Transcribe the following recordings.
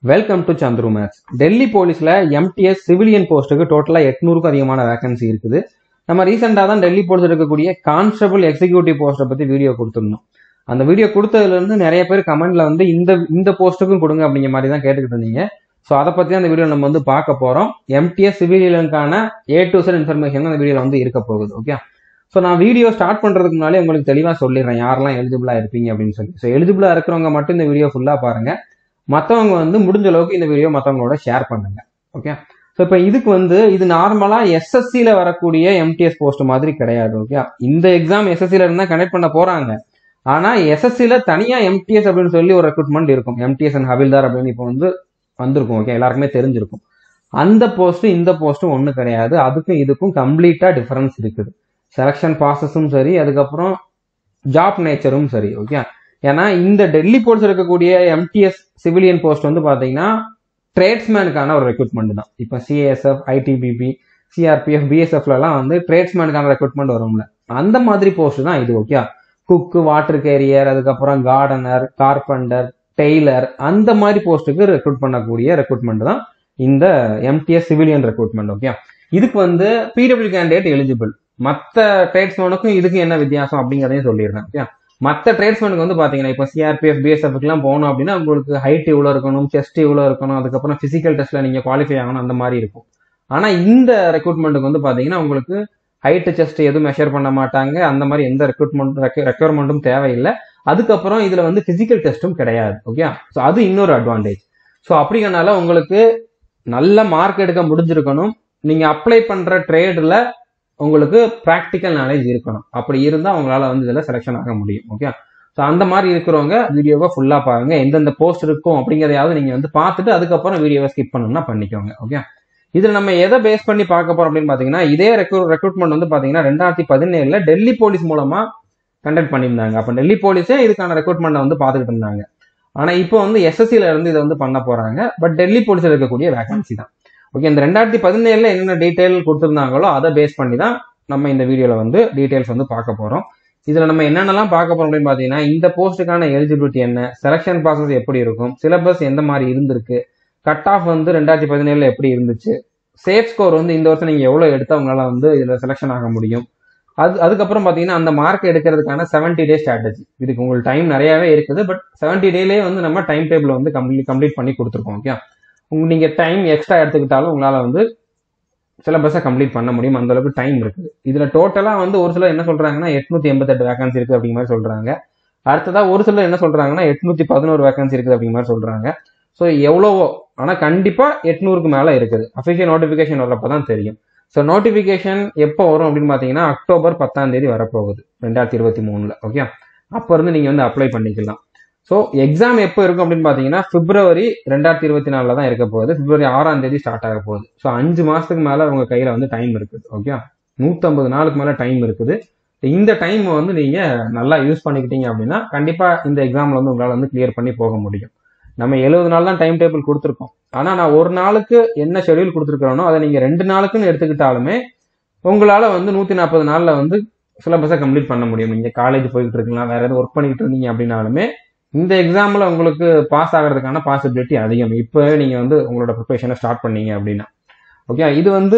welcome to Chandru maths Delhi போலீஸ்ல MTS civilian போஸ்ட்டுக்கு டோட்டலாக எட்நூறுக்கும் அதிகமான வேகன்சி இருக்குது நம்ம ரீசெண்டாக தான் டெல்லி போலீஸ் இருக்கக்கூடிய கான்ஸ்டபிள் எக்ஸிக்யூட்டிவ் போஸ்ட்டை பற்றி வீடியோ கொடுத்துருந்தோம் அந்த வீடியோ கொடுத்ததுலேருந்து நிறைய பேர் கமெண்ட்ல வந்து இந்த இந்த போஸ்ட்டுக்கும் கொடுங்க அப்படிங்கிற மாதிரி தான் கேட்டுக்கிட்டு இருந்தீங்க ஸோ அதை பற்றி அந்த வீடியோ நம்ம வந்து பார்க்க போகிறோம் எம்டிஎஸ் சிவிலியனுக்கான ஏ டு செட் இன்ஃபர்மேஷன் அந்த வீடியோவில் வந்து இருக்க போகுது ஓகே ஸோ நான் வீடியோ ஸ்டார்ட் பண்ணுறதுக்கு முன்னாலே உங்களுக்கு தெளிவாக சொல்லிடுறேன் யாரெல்லாம் எலிஜிபிளாக இருப்பீங்க அப்படின்னு சொல்லி ஸோ எலிஜிபிளாக இருக்கிறவங்க மட்டும் இந்த வீடியோ ஃபுல்லாக பாருங்க மற்றவங்க வந்து முடிஞ்ச அளவுக்கு இந்த வீடியோ மற்றவங்களோட ஷேர் பண்ணுங்க ஓகே ஸோ இப்போ இதுக்கு வந்து இது நார்மலாக எஸ்எஸ்சியில் வரக்கூடிய எம்டிஎஸ் போஸ்ட் மாதிரி கிடையாது ஓகே இந்த எக்ஸாம் எஸ்எஸ்சியில் இருந்தால் கனெக்ட் பண்ண போகிறாங்க ஆனால் எஸ்எஸ்சியில் தனியாக எம்டிஎஸ் அப்படின்னு சொல்லி ஒரு ரெக்ரூட்மெண்ட் இருக்கும் எம்டிஎஸ் அண்ட் ஹவில்தார் அப்படின்னு இப்போ வந்து வந்திருக்கும் ஓகே எல்லாருக்குமே தெரிஞ்சிருக்கும் அந்த போஸ்ட்டும் இந்த போஸ்ட்டும் ஒன்றும் கிடையாது அதுக்கும் இதுக்கும் கம்ப்ளீட்டாக டிஃபரன்ஸ் இருக்குது செலெக்ஷன் ப்ராசஸும் சரி அதுக்கப்புறம் ஜாப் நேச்சரும் சரி ஓகே ஏன்னா இந்த டெல்லி போலீஸ் இருக்கக்கூடிய எம்டிஎஸ் சிவிலியன் போஸ்ட் வந்து பார்த்தீங்கன்னா ட்ரேட்ஸ்மேனுக்கான ஒரு ரெக்ரூட்மெண்ட் தான் இப்போ சிஏஎஸ்எஃப் ஐடிபிபி சிஆர்பிஎஃப் பிஎஸ்எஃப்லலாம் வந்து ட்ரேட்ஸ்மேனுக்கான ரெக்ரூட்மெண்ட் வரும்ல அந்த மாதிரி போஸ்ட் தான் இது ஓகே குக்கு வாட்டர் கேரியர் அதுக்கப்புறம் கார்டனர் கார்பெண்டர் டெய்லர் அந்த மாதிரி போஸ்ட்டுக்கு ரெக்ரூட் பண்ணக்கூடிய ரெக்ரூட்மெண்ட் தான் இந்த எம்டிஎஸ் சிவிலியன் ரெக்ரூட்மெண்ட் ஓகே இதுக்கு வந்து பிடபிள்யூ கேண்டிடேட் எலிஜிபிள் மற்ற ட்ரேட்ஸ்மேனுக்கும் இதுக்கு என்ன வித்தியாசம் அப்படிங்கிறதையும் சொல்லிடுறேன் ஓகே மற்ற ட்ரேட்ஸ்மேனுக்கு வந்து பாத்தீங்கன்னா இப்போ சிஆர்பிஎஃப் பிஎஸ்எஃப்க்குலாம் போகணும் அப்படின்னா உங்களுக்கு ஹைட் இவ்வளோ இருக்கணும் செஸ்ட் இவ்வளோ இருக்கணும் அதுக்கப்புறம் பிசிக்கல் டெஸ்ட்ல நீங்க குவாலிஃபை ஆகணும் அந்த மாதிரி இருக்கும் ஆனா இந்த ரெக்ரூட்மெண்ட்டுக்கு வந்து பாத்தீங்கன்னா உங்களுக்கு ஹைட் செஸ்ட் எதுவும் மெஷர் பண்ண மாட்டாங்க அந்த மாதிரி எந்த ரெக்ரூட்மெண்ட் ரெக்யர்மெண்ட்டும் தேவையில்லை அதுக்கப்புறம் இதுல வந்து பிசிக்கல் டெஸ்ட்டும் கிடையாது ஓகே ஸோ அது இன்னொரு அட்வான்டேஜ் ஸோ அப்படிங்கறனால உங்களுக்கு நல்ல மார்க் எடுக்க முடிஞ்சிருக்கணும் நீங்க அப்ளை பண்ற ட்ரேட்ல உங்களுக்கு ப்ராக்டிக்கல் நாலேஜ் இருக்கணும் அப்படி இருந்தால் உங்களால வந்து இதில் செலெக்ஷன் ஆக முடியும் ஓகே ஸோ அந்த மாதிரி இருக்கிறவங்க வீடியோவை ஃபுல்லாக பாருங்க எந்தெந்த போஸ்ட் இருக்கும் அப்படிங்கிறதையாவது நீங்கள் வந்து பார்த்துட்டு அதுக்கப்புறம் வீடியோவை ஸ்கிப் பண்ணணும்னா பண்ணிக்கோங்க ஓகே இதில் நம்ம எதை பேஸ் பண்ணி பார்க்க போறோம் அப்படின்னு பார்த்தீங்கன்னா இதே ரெக்ரூ ரெக்ரூட்மெண்ட் வந்து பார்த்தீங்கன்னா ரெண்டாயிரத்தி பதினேழுல டெல்லி போலீஸ் மூலமா கண்டக்ட் பண்ணியிருந்தாங்க அப்போ டெல்லி போலீஸே இதுக்கான ரெக்ரூட்மெண்ட்டை வந்து பார்த்துக்கிட்டு இருந்தாங்க ஆனால் இப்போ வந்து எஸ்எஸ்சில இருந்து இதை வந்து பண்ண போறாங்க பட் டெல்லி போலீஸில் இருக்கக்கூடிய வேகன்சி தான் ஓகே இந்த ரெண்டாயிரத்தி பதினேழுல என்னென்ன டீட்டெயில் கொடுத்துருந்தாங்களோ அதை பேஸ் பண்ணி தான் நம்ம இந்த வீடியோல வந்து டீட்டெயில்ஸ் வந்து பார்க்க போறோம் இதுல நம்ம என்னென்னலாம் பார்க்க போறோம் அப்படின்னு பாத்தீங்கன்னா இந்த போஸ்ட்டுக்கான எலிஜிபிலிட்டி என்ன செலக்ஷன் ப்ராசஸ் எப்படி இருக்கும் சிலபஸ் எந்த மாதிரி இருந்திருக்கு கட் ஆஃப் வந்து ரெண்டாயிரத்தி பதினேழுல எப்படி இருந்துச்சு சேஃப் ஸ்கோர் வந்து இந்த வருஷம் நீங்க எவ்வளவு எடுத்தா உங்களால வந்து இதுல செலக்ஷன் ஆக முடியும் அது அதுக்கப்புறம் பாத்தீங்கன்னா அந்த மார்க் எடுக்கிறதுக்கான செவன்டி டே ஸ்ட்ராட்டஜி இதுக்கு உங்களுக்கு டைம் நிறையவே இருக்குது பட் செவன்டி டேலேயே வந்து நம்ம டைம் டேபிள் வந்து கம்ப்ளீட் கம்ப்ளீட் பண்ணி கொடுத்துருக்கோம் ஓகே உங்க நீங்க டைம் எக்ஸ்ட்ரா எடுத்துக்கிட்டாலும் உங்களால வந்து சிலபஸை கம்ப்ளீட் பண்ண முடியும் அந்த அளவுக்கு டைம் இருக்குது இதுல டோட்டலா வந்து ஒரு சிலர் என்ன சொல்றாங்கன்னா எட்நூத்தி எண்பத்தெட்டு வேகன்சி இருக்கு அப்படிங்கிற மாதிரி சொல்றாங்க அடுத்ததா ஒரு சிலர் என்ன சொல்றாங்கன்னா எட்நூத்தி பதினோரு வேகன்சி இருக்குது அப்படிங்கிற மாதிரி சொல்றாங்க ஸோ எவ்வளவோ ஆனா கண்டிப்பா எட்நூறுக்கு மேல இருக்குது அஃபிஷியல் நோட்டிபிகேஷன் வரப்பதான் தெரியும் ஸோ நோட்டிபிகேஷன் எப்போ வரும் அப்படின்னு பாத்தீங்கன்னா அக்டோபர் பத்தாம் தேதி வரப்போகுது ரெண்டாயிரத்தி இருபத்தி மூணுல ஓகே அப்போ இருந்து நீங்க வந்து அப்ளை பண்ணிக்கலாம் ஸோ எக்ஸாம் எப்போ இருக்கும் அப்படின்னு பார்த்தீங்கன்னா பிப்ரவரி ரெண்டாயிரத்தி இருபத்தி நாலில் தான் இருக்க போகுது பிப்ரவரி ஆறாம் தேதி ஸ்டார்ட் ஆக போகுது ஸோ அஞ்சு மாதத்துக்கு மேலே உங்கள் கையில் வந்து டைம் இருக்குது ஓகே நூற்றம்பது நாளுக்கு மேலே டைம் இருக்குது இந்த டைம் வந்து நீங்கள் நல்லா யூஸ் பண்ணிக்கிட்டீங்க அப்படின்னா கண்டிப்பாக இந்த எக்ஸாமில் வந்து உங்களால் வந்து கிளியர் பண்ணி போக முடியும் நம்ம எழுபது நாள் தான் டைம் டேபிள் கொடுத்துருக்கோம் ஆனால் நான் ஒரு நாளுக்கு என்ன ஷெடியூல் கொடுத்துருக்கிறோனோ அதை நீங்கள் ரெண்டு நாளுக்குன்னு எடுத்துக்கிட்டாலுமே உங்களால் வந்து நூற்றி நாற்பது நாளில் வந்து சிலபஸை கம்ப்ளீட் பண்ண முடியும் நீங்கள் காலேஜ் போய்கிட்டு இருக்கலாம் வேற எதாவது ஒர்க் பண்ணிக்கிட்டு இருந்தீங்க அப்படின்னாலுமே இந்த எக்ஸாம்ல உங்களுக்கு பாஸ் ஆகிறதுக்கான பாசிபிலிட்டி அதிகம் இப்போ நீங்க வந்து உங்களோட ப்ரிப்பரேஷனை ஸ்டார்ட் பண்ணீங்க அப்படின்னா ஓகே இது வந்து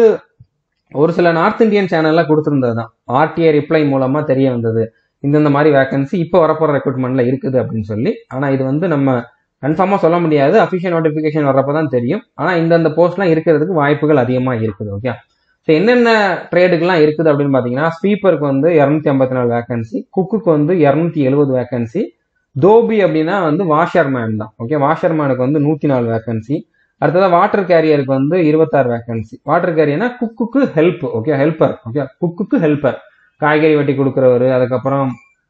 ஒரு சில நார்த் இந்தியன் சேனல்ல கொடுத்துருந்தது தான் ஆர்டிஐ ரிப்ளை மூலமா தெரிய வந்தது இந்தந்த மாதிரி வேகன்சி இப்போ வரப்போற ரெக்ரூட்மெண்ட்ல இருக்குது அப்படின்னு சொல்லி ஆனா இது வந்து நம்ம கன்ஃபார்மா சொல்ல முடியாது அஃபிஷியல் நோட்டிபிகேஷன் வர்றப்பதான் தெரியும் ஆனா இந்தந்த போஸ்ட்லாம் இருக்கிறதுக்கு வாய்ப்புகள் அதிகமா இருக்குது ஓகே ஸோ என்னென்ன ட்ரேடுக்கெல்லாம் இருக்குது அப்படின்னு பார்த்தீங்கன்னா ஸ்வீப்பருக்கு வந்து இரநூத்தி ஐம்பத்தி நாலு வேகன்சி குக்குக்கு வந்து இரநூத்தி எழுபது வேகன்சி தோபி அப்படின்னா வந்து வாஷர்மேன் தான் ஓகே வாஷர்மேனுக்கு வந்து நூத்தி நாலு வேகன்சி அடுத்ததா வாட்டர் கேரியருக்கு வந்து இருபத்தாறு வேகன்சி வாட்டர் கேரியர்னா குக்குக்கு ஹெல்ப் ஓகே ஹெல்ப்பர் ஓகே குக்குக்கு ஹெல்ப்பர் காய்கறி வெட்டி கொடுக்குறவர் அதுக்கப்புறம்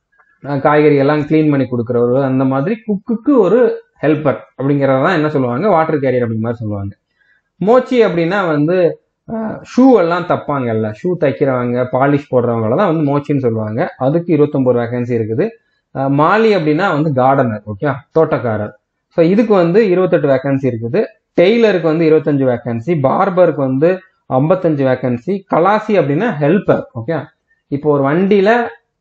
காய்கறி எல்லாம் கிளீன் பண்ணி கொடுக்குறவர் அந்த மாதிரி குக்குக்கு ஒரு ஹெல்ப்பர் அப்படிங்கறதான் என்ன சொல்லுவாங்க வாட்டர் கேரியர் அப்படிங்கிற மாதிரி சொல்லுவாங்க மோச்சி அப்படின்னா வந்து ஷூ எல்லாம் தப்பாங்கல்ல ஷூ தைக்கிறவங்க பாலிஷ் போடுறவங்கள தான் வந்து மோச்சின்னு சொல்லுவாங்க அதுக்கு இருபத்தொன்பது வேகன்சி இருக்குது மாலி அப்படின்னா வந்து கார்டனர் ஓகே தோட்டக்காரர் ஸோ இதுக்கு வந்து இருபத்தெட்டு வேகன்சி இருக்குது டெய்லருக்கு வந்து இருபத்தஞ்சு வேகன்சி பார்பருக்கு வந்து ஐம்பத்தஞ்சு வேகன்சி கலாசி அப்படின்னா ஹெல்ப்பர் ஓகே இப்போ ஒரு வண்டியில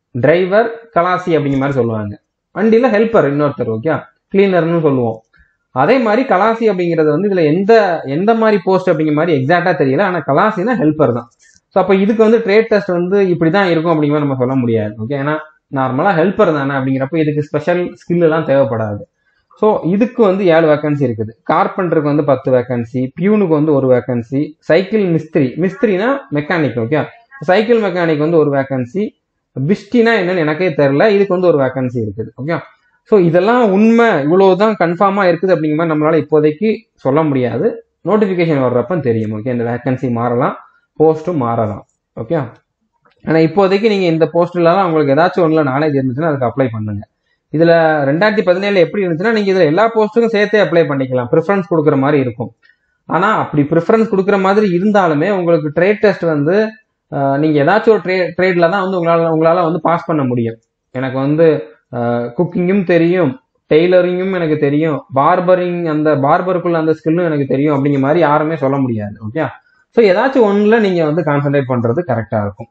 டிரைவர் கலாசி அப்படிங்கிற மாதிரி சொல்லுவாங்க வண்டியில ஹெல்ப்பர் இன்னொருத்தர் ஓகே கிளீனர்னு சொல்லுவோம் அதே மாதிரி கலாசி அப்படிங்கிறது வந்து இதுல எந்த எந்த மாதிரி போஸ்ட் அப்படிங்கிற மாதிரி எக்ஸாக்டா தெரியல ஆனா கலாசினா ஹெல்ப்பர் தான் ஸோ அப்போ இதுக்கு வந்து ட்ரேட் டெஸ்ட் வந்து இப்படி தான் இருக்கும் அப்படிங்கிற மாதிரி நம்ம சொல்ல முடியாது ஓகே ஏன்னா நார்மலா ஹெல்ப்பர் தானே அப்படிங்கிறப்ப இதுக்கு ஸ்பெஷல் ஸ்கில் எல்லாம் தேவைப்படாது ஸோ இதுக்கு வந்து ஏழு வேகன்சி இருக்குது கார்பெண்டருக்கு வந்து பத்து வேகன்சி பியூனுக்கு வந்து ஒரு வேகன்சி சைக்கிள் மிஸ்திரி மிஸ்திரினா மெக்கானிக் ஓகே சைக்கிள் மெக்கானிக் வந்து ஒரு வேகன்சி பிஸ்டினா என்னன்னு எனக்கே தெரியல இதுக்கு வந்து ஒரு வேகன்சி இருக்குது ஓகே ஸோ இதெல்லாம் உண்மை இவ்வளவுதான் கன்ஃபார்மா இருக்குது அப்படிங்கிற மாதிரி நம்மளால இப்போதைக்கு சொல்ல முடியாது நோட்டிஃபிகேஷன் வர்றப்ப தெரியும் ஓகே இந்த வேகன்சி மாறலாம் போஸ்ட்டும் மாறலாம் ஓகே ஆனா இப்போதைக்கு நீங்க இந்த போஸ்ட்ல உங்களுக்கு ஏதாச்சும் ஒண்ணுல நாலேஜ் இருந்துச்சுன்னா அதுக்கு அப்ளை பண்ணுங்க இதுல ரெண்டாயிரத்தி பதினேழுல எப்படி இருந்துச்சுன்னா நீங்க இதுல எல்லா போஸ்ட்டுக்கும் சேர்த்தே அப்ளை பண்ணிக்கலாம் ப்ரிஃபரன்ஸ் கொடுக்குற மாதிரி இருக்கும் ஆனா அப்படி ப்ரிஃபரன்ஸ் கொடுக்குற மாதிரி இருந்தாலுமே உங்களுக்கு ட்ரேட் டெஸ்ட் வந்து ஆஹ், நீங்க ஏதாச்சும் ஒரு ட்ரே ட்ரேட்ல தான் வந்து உங்களால உங்களால வந்து பாஸ் பண்ண முடியும் எனக்கு வந்து குக்கிங்கும் தெரியும் டெய்லரிங்கும் எனக்கு தெரியும் பார்பரிங் அந்த பார்பருக்குள்ள அந்த ஸ்கில்லும் எனக்கு தெரியும் அப்படிங்கிற மாதிரி யாருமே சொல்ல முடியாது ஓகே ஸோ ஏதாச்சும் ஒண்ணுல நீங்க வந்து கான்சென்ட்ரேட் பண்றது கரெக்டா இருக்கும்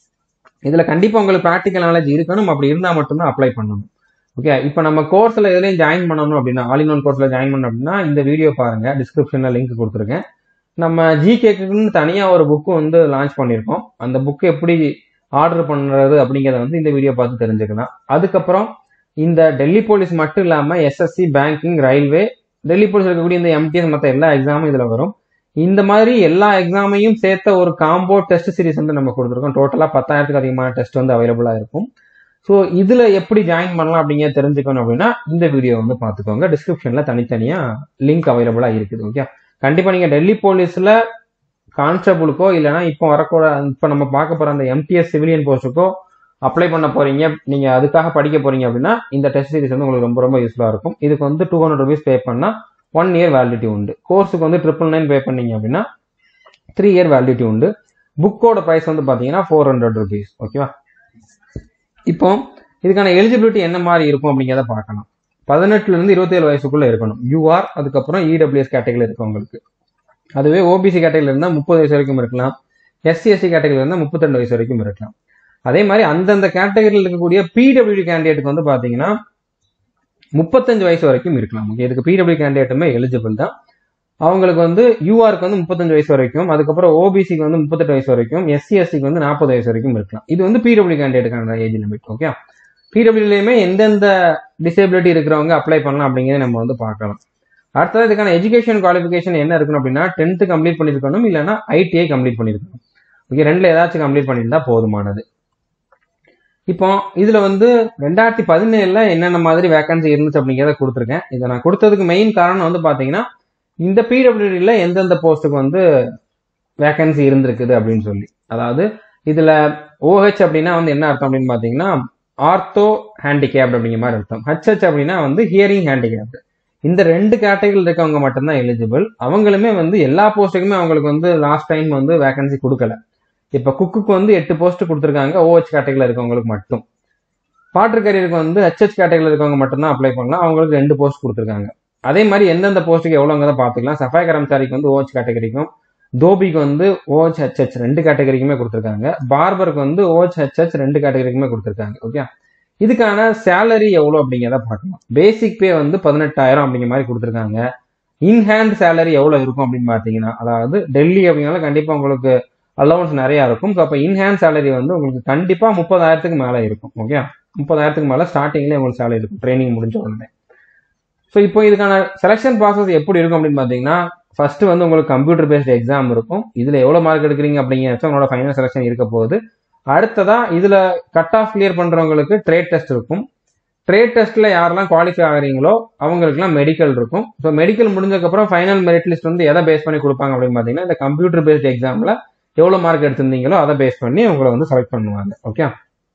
இதுல கண்டிப்பா உங்களுக்கு ப்ராக்டிக்கல் நாலேஜ் இருக்கணும் அப்படி இருந்தா மட்டும்தான் அப்ளை பண்ணணும் ஓகே இப்போ நம்ம கோர்ஸ்ல எதுலையும் ஜாயின் பண்ணணும் அப்படின்னா ஆல் இன் ஒன் கோர்ஸ்ல ஜாயின் பண்ணணும் அப்படின்னா இந்த வீடியோ பாருங்க டிஸ்கிரிப்ஷன்ல லிங்க் கொடுத்துருக்கேன் நம்ம ஜிகேக்குன்னு தனியா ஒரு புக்கு வந்து லான்ச் பண்ணியிருக்கோம் அந்த புக்கு எப்படி ஆர்டர் பண்றது அப்படிங்கறத வந்து இந்த வீடியோ பார்த்து தெரிஞ்சுக்கலாம் அதுக்கப்புறம் இந்த டெல்லி போலீஸ் மட்டும் இல்லாம SSC banking railway Delhi police இருக்கக்கூடிய இந்த எம்டிஎஸ் மற்ற எல்லா எக்ஸாமும் இதுல வரும் இந்த மாதிரி எல்லா எக்ஸாமையும் சேர்த்த ஒரு காம்போ டெஸ்ட் சீரிஸ் வந்து நம்ம கொடுத்துருக்கோம் டோட்டலா பத்தாயிரத்துக்கு அதிகமான டெஸ்ட் வந்து அவைலபிளா இருக்கும் ஸோ இதுல எப்படி ஜாயின் பண்ணலாம் அப்படிங்கிறத தெரிஞ்சுக்கணும் அப்படின்னா இந்த வீடியோ வந்து பார்த்துக்கோங்க டிஸ்கிரிப்ஷன்ல தனித்தனியா லிங்க் அவைலபிளா இருக்குது ஓகே கண்டிப்பா நீங்க டெல்லி போலீஸ்ல கான்ஸ்டபுளுக்கோ இல்லைன்னா இப்போ வரக்கூட இப்போ நம்ம பார்க்க போற அந்த எம்டிஎஸ் சிவிலியன் போஸ்ட்டுக்கோ அப்ளை பண்ண போறீங்க நீங்க அதுக்காக படிக்க போறீங்க அப்படின்னா இந்த டெஸ்ட் சீரிஸ் வந்து உங்களுக்கு ரொம்ப ரொம்ப யூஸ்ஃபுல்லா இருக்கும் இதுக்கு வந்து டூ ஹண்ட்ரட் ருபீஸ் பே பண்ணா ஒன் இயர் வேலிடிட்டி உண்டு கோர்ஸுக்கு வந்து ட்ரிபிள் நைன் பே பண்ணீங்க அப்படின்னா த்ரீ இயர் வேலிடிட்டி உண்டு புக்கோட ப்ரைஸ் வந்து பாத்தீங்கன்னா ஃபோர் ஹண்ட்ரட் ருபீஸ் ஓகேவா இப்போ இதுக்கான எலிஜிபிலிட்டி என்ன மாதிரி இருக்கும் அப்படிங்கிறத பார்க்கலாம் பதினெட்டுல இருந்து இருபத்தேழு வயசுக்குள்ள இருக்கணும் யூஆர் அதுக்கப்புறம் இடபிள்யூஎஸ் கேட்டகரியில் இருக்கவங்களுக்கு அதுவே ஓபிசி கேட்டகரியில் இருந்தால் முப்பது வயசு வரைக்கும் இருக்கலாம் எஸ்சி எஸ்சி கேட்டகரியில் இருந்தால் முப்பத்திரெண்டு வயசு வரைக்கும் இருக்கலாம் அதே மாதிரி அந்தந்த கேட்டகரியில் இருக்கக்கூடிய பிடபிள்யூடி கேண்டிடேட்டுக்கு வந்து பார்த்தீங்கன்னா முப்பத்தஞ்சு வயசு வரைக்கும் இருக்கலாம் ஓகே இதுக்கு பிடபிள்யூ கேண்டிடேட்டுமே எலிஜிபிள் தான் அவங்களுக்கு வந்து யூஆருக்கு வந்து முப்பத்தஞ்சு வயசு வரைக்கும் அதுக்கப்புறம் ஓபிசிக்கு வந்து முப்பத்தெட்டு வயசு வரைக்கும் எஸ்சி எஸ்சிக்கு வந்து நாற்பது வயசு வரைக்கும் இருக்கலாம் இது வந்து பிடபிள்யூ கேண்டிடேட்டுக்கான ஏஜ் லிமிட் ஓகே பிடபிள்யூலையுமே எந்தெந்த டிசேபிலிட்டி இருக்கிறவங்க அப்ளை பண்ணலாம் அப்படிங்கிறத நம்ம வந்து பார்க்கலாம் அடுத்தது இதுக்கான எஜுகேஷன் குவாலிஃபிகேஷன் என்ன இருக்கணும் அப்படின்னா டென்த்து கம்ப்ளீட் பண்ணியிருக்கணும் இல்லைன்னா ஐடிஐ கம்ப்ளீட் பண்ணியிருக்கணும் ஓகே ரெண்டுல ஏதாச்சும் கம்ப்ளீட் பண்ணியிருந்தா போதுமானது இப்போ இதுல வந்து ரெண்டாயிரத்தி பதினேழுல என்னென்ன மாதிரி வேகன்சி இருந்துச்சு அப்படிங்கிறத கொடுத்துருக்கேன் இதை நான் கொடுத்ததுக்கு மெயின் காரணம் வந்து பாத்தீங்கன்னா இந்த பிடபிள்யூடியில் எந்தெந்த போஸ்ட்டுக்கு வந்து வேகன்சி இருந்திருக்குது அப்படின்னு சொல்லி அதாவது இதுல ஓஹெச் அப்படின்னா வந்து என்ன அர்த்தம் அப்படின்னு பாத்தீங்கன்னா ஆர்த்தோ ஹேண்டிகேப்ட் அப்படிங்கிற மாதிரி அர்த்தம் ஹச்ஹெச் அப்படின்னா வந்து ஹியரிங் ஹேண்டிகேப்ட் இந்த ரெண்டு கேட்டகரியில் இருக்கவங்க மட்டும்தான் எலிஜிபிள் அவங்களுமே வந்து எல்லா போஸ்ட்டுக்குமே அவங்களுக்கு வந்து லாஸ்ட் டைம் வந்து வேகன்சி கொடுக்கல இப்ப குக்குக்கு வந்து எட்டு போஸ்ட் கொடுத்துருக்காங்க ஓஹெச் கேட்டகரியில் இருக்கவங்களுக்கு மட்டும் பாட்ரு கரியருக்கு வந்து ஹெச்ஹெச் கேட்டகரியில் இருக்கவங்க மட்டும்தான் அப்ளை பண்ணலாம் அவங்களுக்கு ரெண்டு போஸ்ட் கொடுத்துருக்காங்க அதே மாதிரி எந்தெந்த போஸ்ட்டுக்கு எவ்வளோங்கிறத பார்த்துக்கலாம் சஃபாய் கரம்சாரிக்கு வந்து ஓஹெச் கேட்டகரிக்கும் தோபிக்கு வந்து ஓஹெச் ஹெச்ஹெச் ரெண்டு கேட்டகரிக்குமே கொடுத்துருக்காங்க பார்பருக்கு வந்து ஓஹெச் ஹெச்ஹெச் ரெண்டு கேட்டகரிக்குமே கொடுத்துருக்காங்க ஓகே இதுக்கான சேலரி எவ்வளோ அப்படிங்கிறத பார்க்கலாம் பேசிக் பே வந்து பதினெட்டாயிரம் அப்படிங்கிற மாதிரி கொடுத்துருக்காங்க இன்ஹேண்ட் சேலரி எவ்வளோ இருக்கும் அப்படின்னு பார்த்தீங்கன்னா அதாவது டெல்லி அப்படிங்கிறத கண்டிப்பாக உங்களுக்கு அலவன்ஸ் நிறைய இருக்கும் ஸோ அப்போ இன்ஹேண்ட் சேலரி வந்து உங்களுக்கு கண்டிப்பாக முப்பதாயிரத்துக்கு மேலே இருக்கும் ஓகே முப்பதாயிரத்துக்கு மேலே ஸ்டார்டிங்லேயே உங்களுக்கு சேலரி இருக்கும் ட்ரைனிங் முடிஞ்ச உடனே ஸோ இப்போ இதுக்கான செலெக்ஷன் ப்ராசஸ் எப்படி இருக்கும் அப்படின்னு பார்த்தீங்கன்னா ஃபர்ஸ்ட் வந்து உங்களுக்கு கம்ப்யூட்டர் பேஸ்ட் எக்ஸாம் இருக்கும் இதுல எவ்வளவு மார்க் எடுக்கிறீங்க அப்படிங்கிறத உங்களோட ஃபைனல் செலெக்ஷன் இருக்க போகுது அடுத்ததா இதுல கட் ஆஃப் கிளியர் பண்றவங்களுக்கு ட்ரேட் டெஸ்ட் இருக்கும் ட்ரேட் டெஸ்ட்ல யாரெல்லாம் குவாலிஃபை ஆகுறீங்களோ அவங்களுக்குலாம் மெடிக்கல் இருக்கும் ஸோ மெடிக்கல் முடிஞ்சதுக்கப்புறம் ஃபைனல் மெரிட் லிஸ்ட் வந்து எதை பேஸ் பண்ணி கொடுப்பாங்க அப்படின்னு பார்த்தீங்கன்னா இந்த கம்ப்யூட்டர் பேஸ்ட் எக்ஸாம்ல எவ்வளவு மார்க் எடுத்திருந்தீங்களோ அதை பேஸ் பண்ணி உங்களை வந்து செலக்ட் பண்ணுவாங்க ஓகே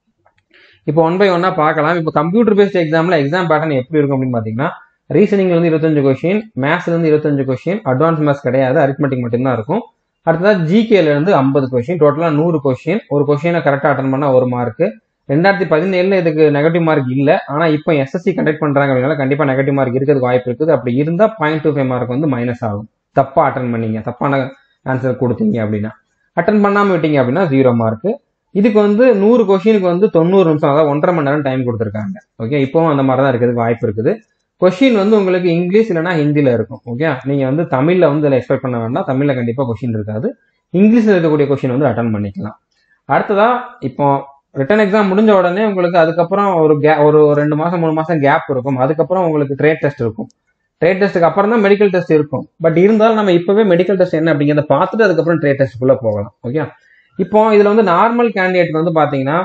இப்போ ஒன் பை ஒன்னா பார்க்கலாம் இப்போ கம்ப்யூட்டர் பேஸ்ட் எக்ஸாம்ல எக்ஸாம் பேட்டர்ன் எப்படி இருக்கும் அப்படின்னு பார்த்தீங்கன்னா ரீசனிங்ல இருந்து இருபத்தஞ்சு கொஸ்டின் மேத்ஸ்ல இருந்து இருபத்தஞ்சு கொஸ்டின் அட்வான்ஸ் மேத்ஸ் கிடையாது அரித்மெட்டிக் மட்டும்தான் இருக்கும் அடுத்ததா ஜிகேல இருந்து ஐம்பது கொஸ்டின் டோட்டலா நூறு கொஸ்டின் ஒரு கொஸ்டினை கரெக்டா அட்டன் பண்ணா ஒரு மார்க் ரெண்டாயிரத்தி பதினேழுல இதுக்கு நெகட்டிவ் மார்க் இல்ல ஆனா இப்போ எஸ்எஸ்சி கண்டக்ட் பண்றாங்க அப்படின்னால கண்டிப்பா நெகட்டிவ் மார்க் இருக்கிறதுக்கு வாய்ப்பு இருக்குது அப்படி இருந்தா பாயிண்ட் டூ ஃபைவ் மார்க் வந்து மைனஸ் ஆகும் தப்பா அட்டன் பண்ணீங்க தப்பான ஆன்சர் கொடுத்தீங்க அப்படின்னா அட்டன் பண்ணாம விட்டீங்க அப்படின்னா ஜீரோ மார்க் இதுக்கு வந்து நூறு கொஸ்டினுக்கு வந்து தொண்ணூறு நிமிஷம் அதாவது ஒன்றரை மணி நேரம் டைம் கொடுத்துருக்காங்க ஓகே இப்போவும் அந்த மாதிரி தான் இருக்கிறதுக்கு வாய்ப்பு இருக்குது கொஷின் வந்து உங்களுக்கு இங்கிலீஷ் இல்லைனா ஹிந்தியில் இருக்கும் ஓகே நீங்கள் வந்து தமிழில் வந்து இதில் எக்ஸ்பெக்ட் பண்ண வேண்டாம் தமிழில் கண்டிப்பாக கொஷின் இருக்காது இங்கிலீஷில் இருக்கக்கூடிய கொஷின் வந்து அட்டன் பண்ணிக்கலாம் அடுத்ததா இப்போ ரிட்டன் எக்ஸாம் முடிஞ்ச உடனே உங்களுக்கு அதுக்கப்புறம் ஒரு கே ஒரு ரெண்டு மாதம் மூணு மாதம் கேப் இருக்கும் அதுக்கப்புறம் உங்களுக்கு ட்ரேட் டெஸ்ட் இருக்கும் ட்ரேட் டெஸ்ட்டுக்கு அப்புறம் தான் மெடிக்கல் டெஸ்ட் இருக்கும் பட் இருந்தாலும் நம்ம இப்போவே மெடிக்கல் டெஸ்ட் என்ன அப்படிங்கிறத பார்த்துட்டு அதுக்கப்புறம் ட்ரேட் டெஸ்ட்டுக்குள்ளே போகலாம் ஓகே இப்போ இதில் வந்து நார்மல் கேண்டிடேட் வந்து பார்த்தீங்கன்னா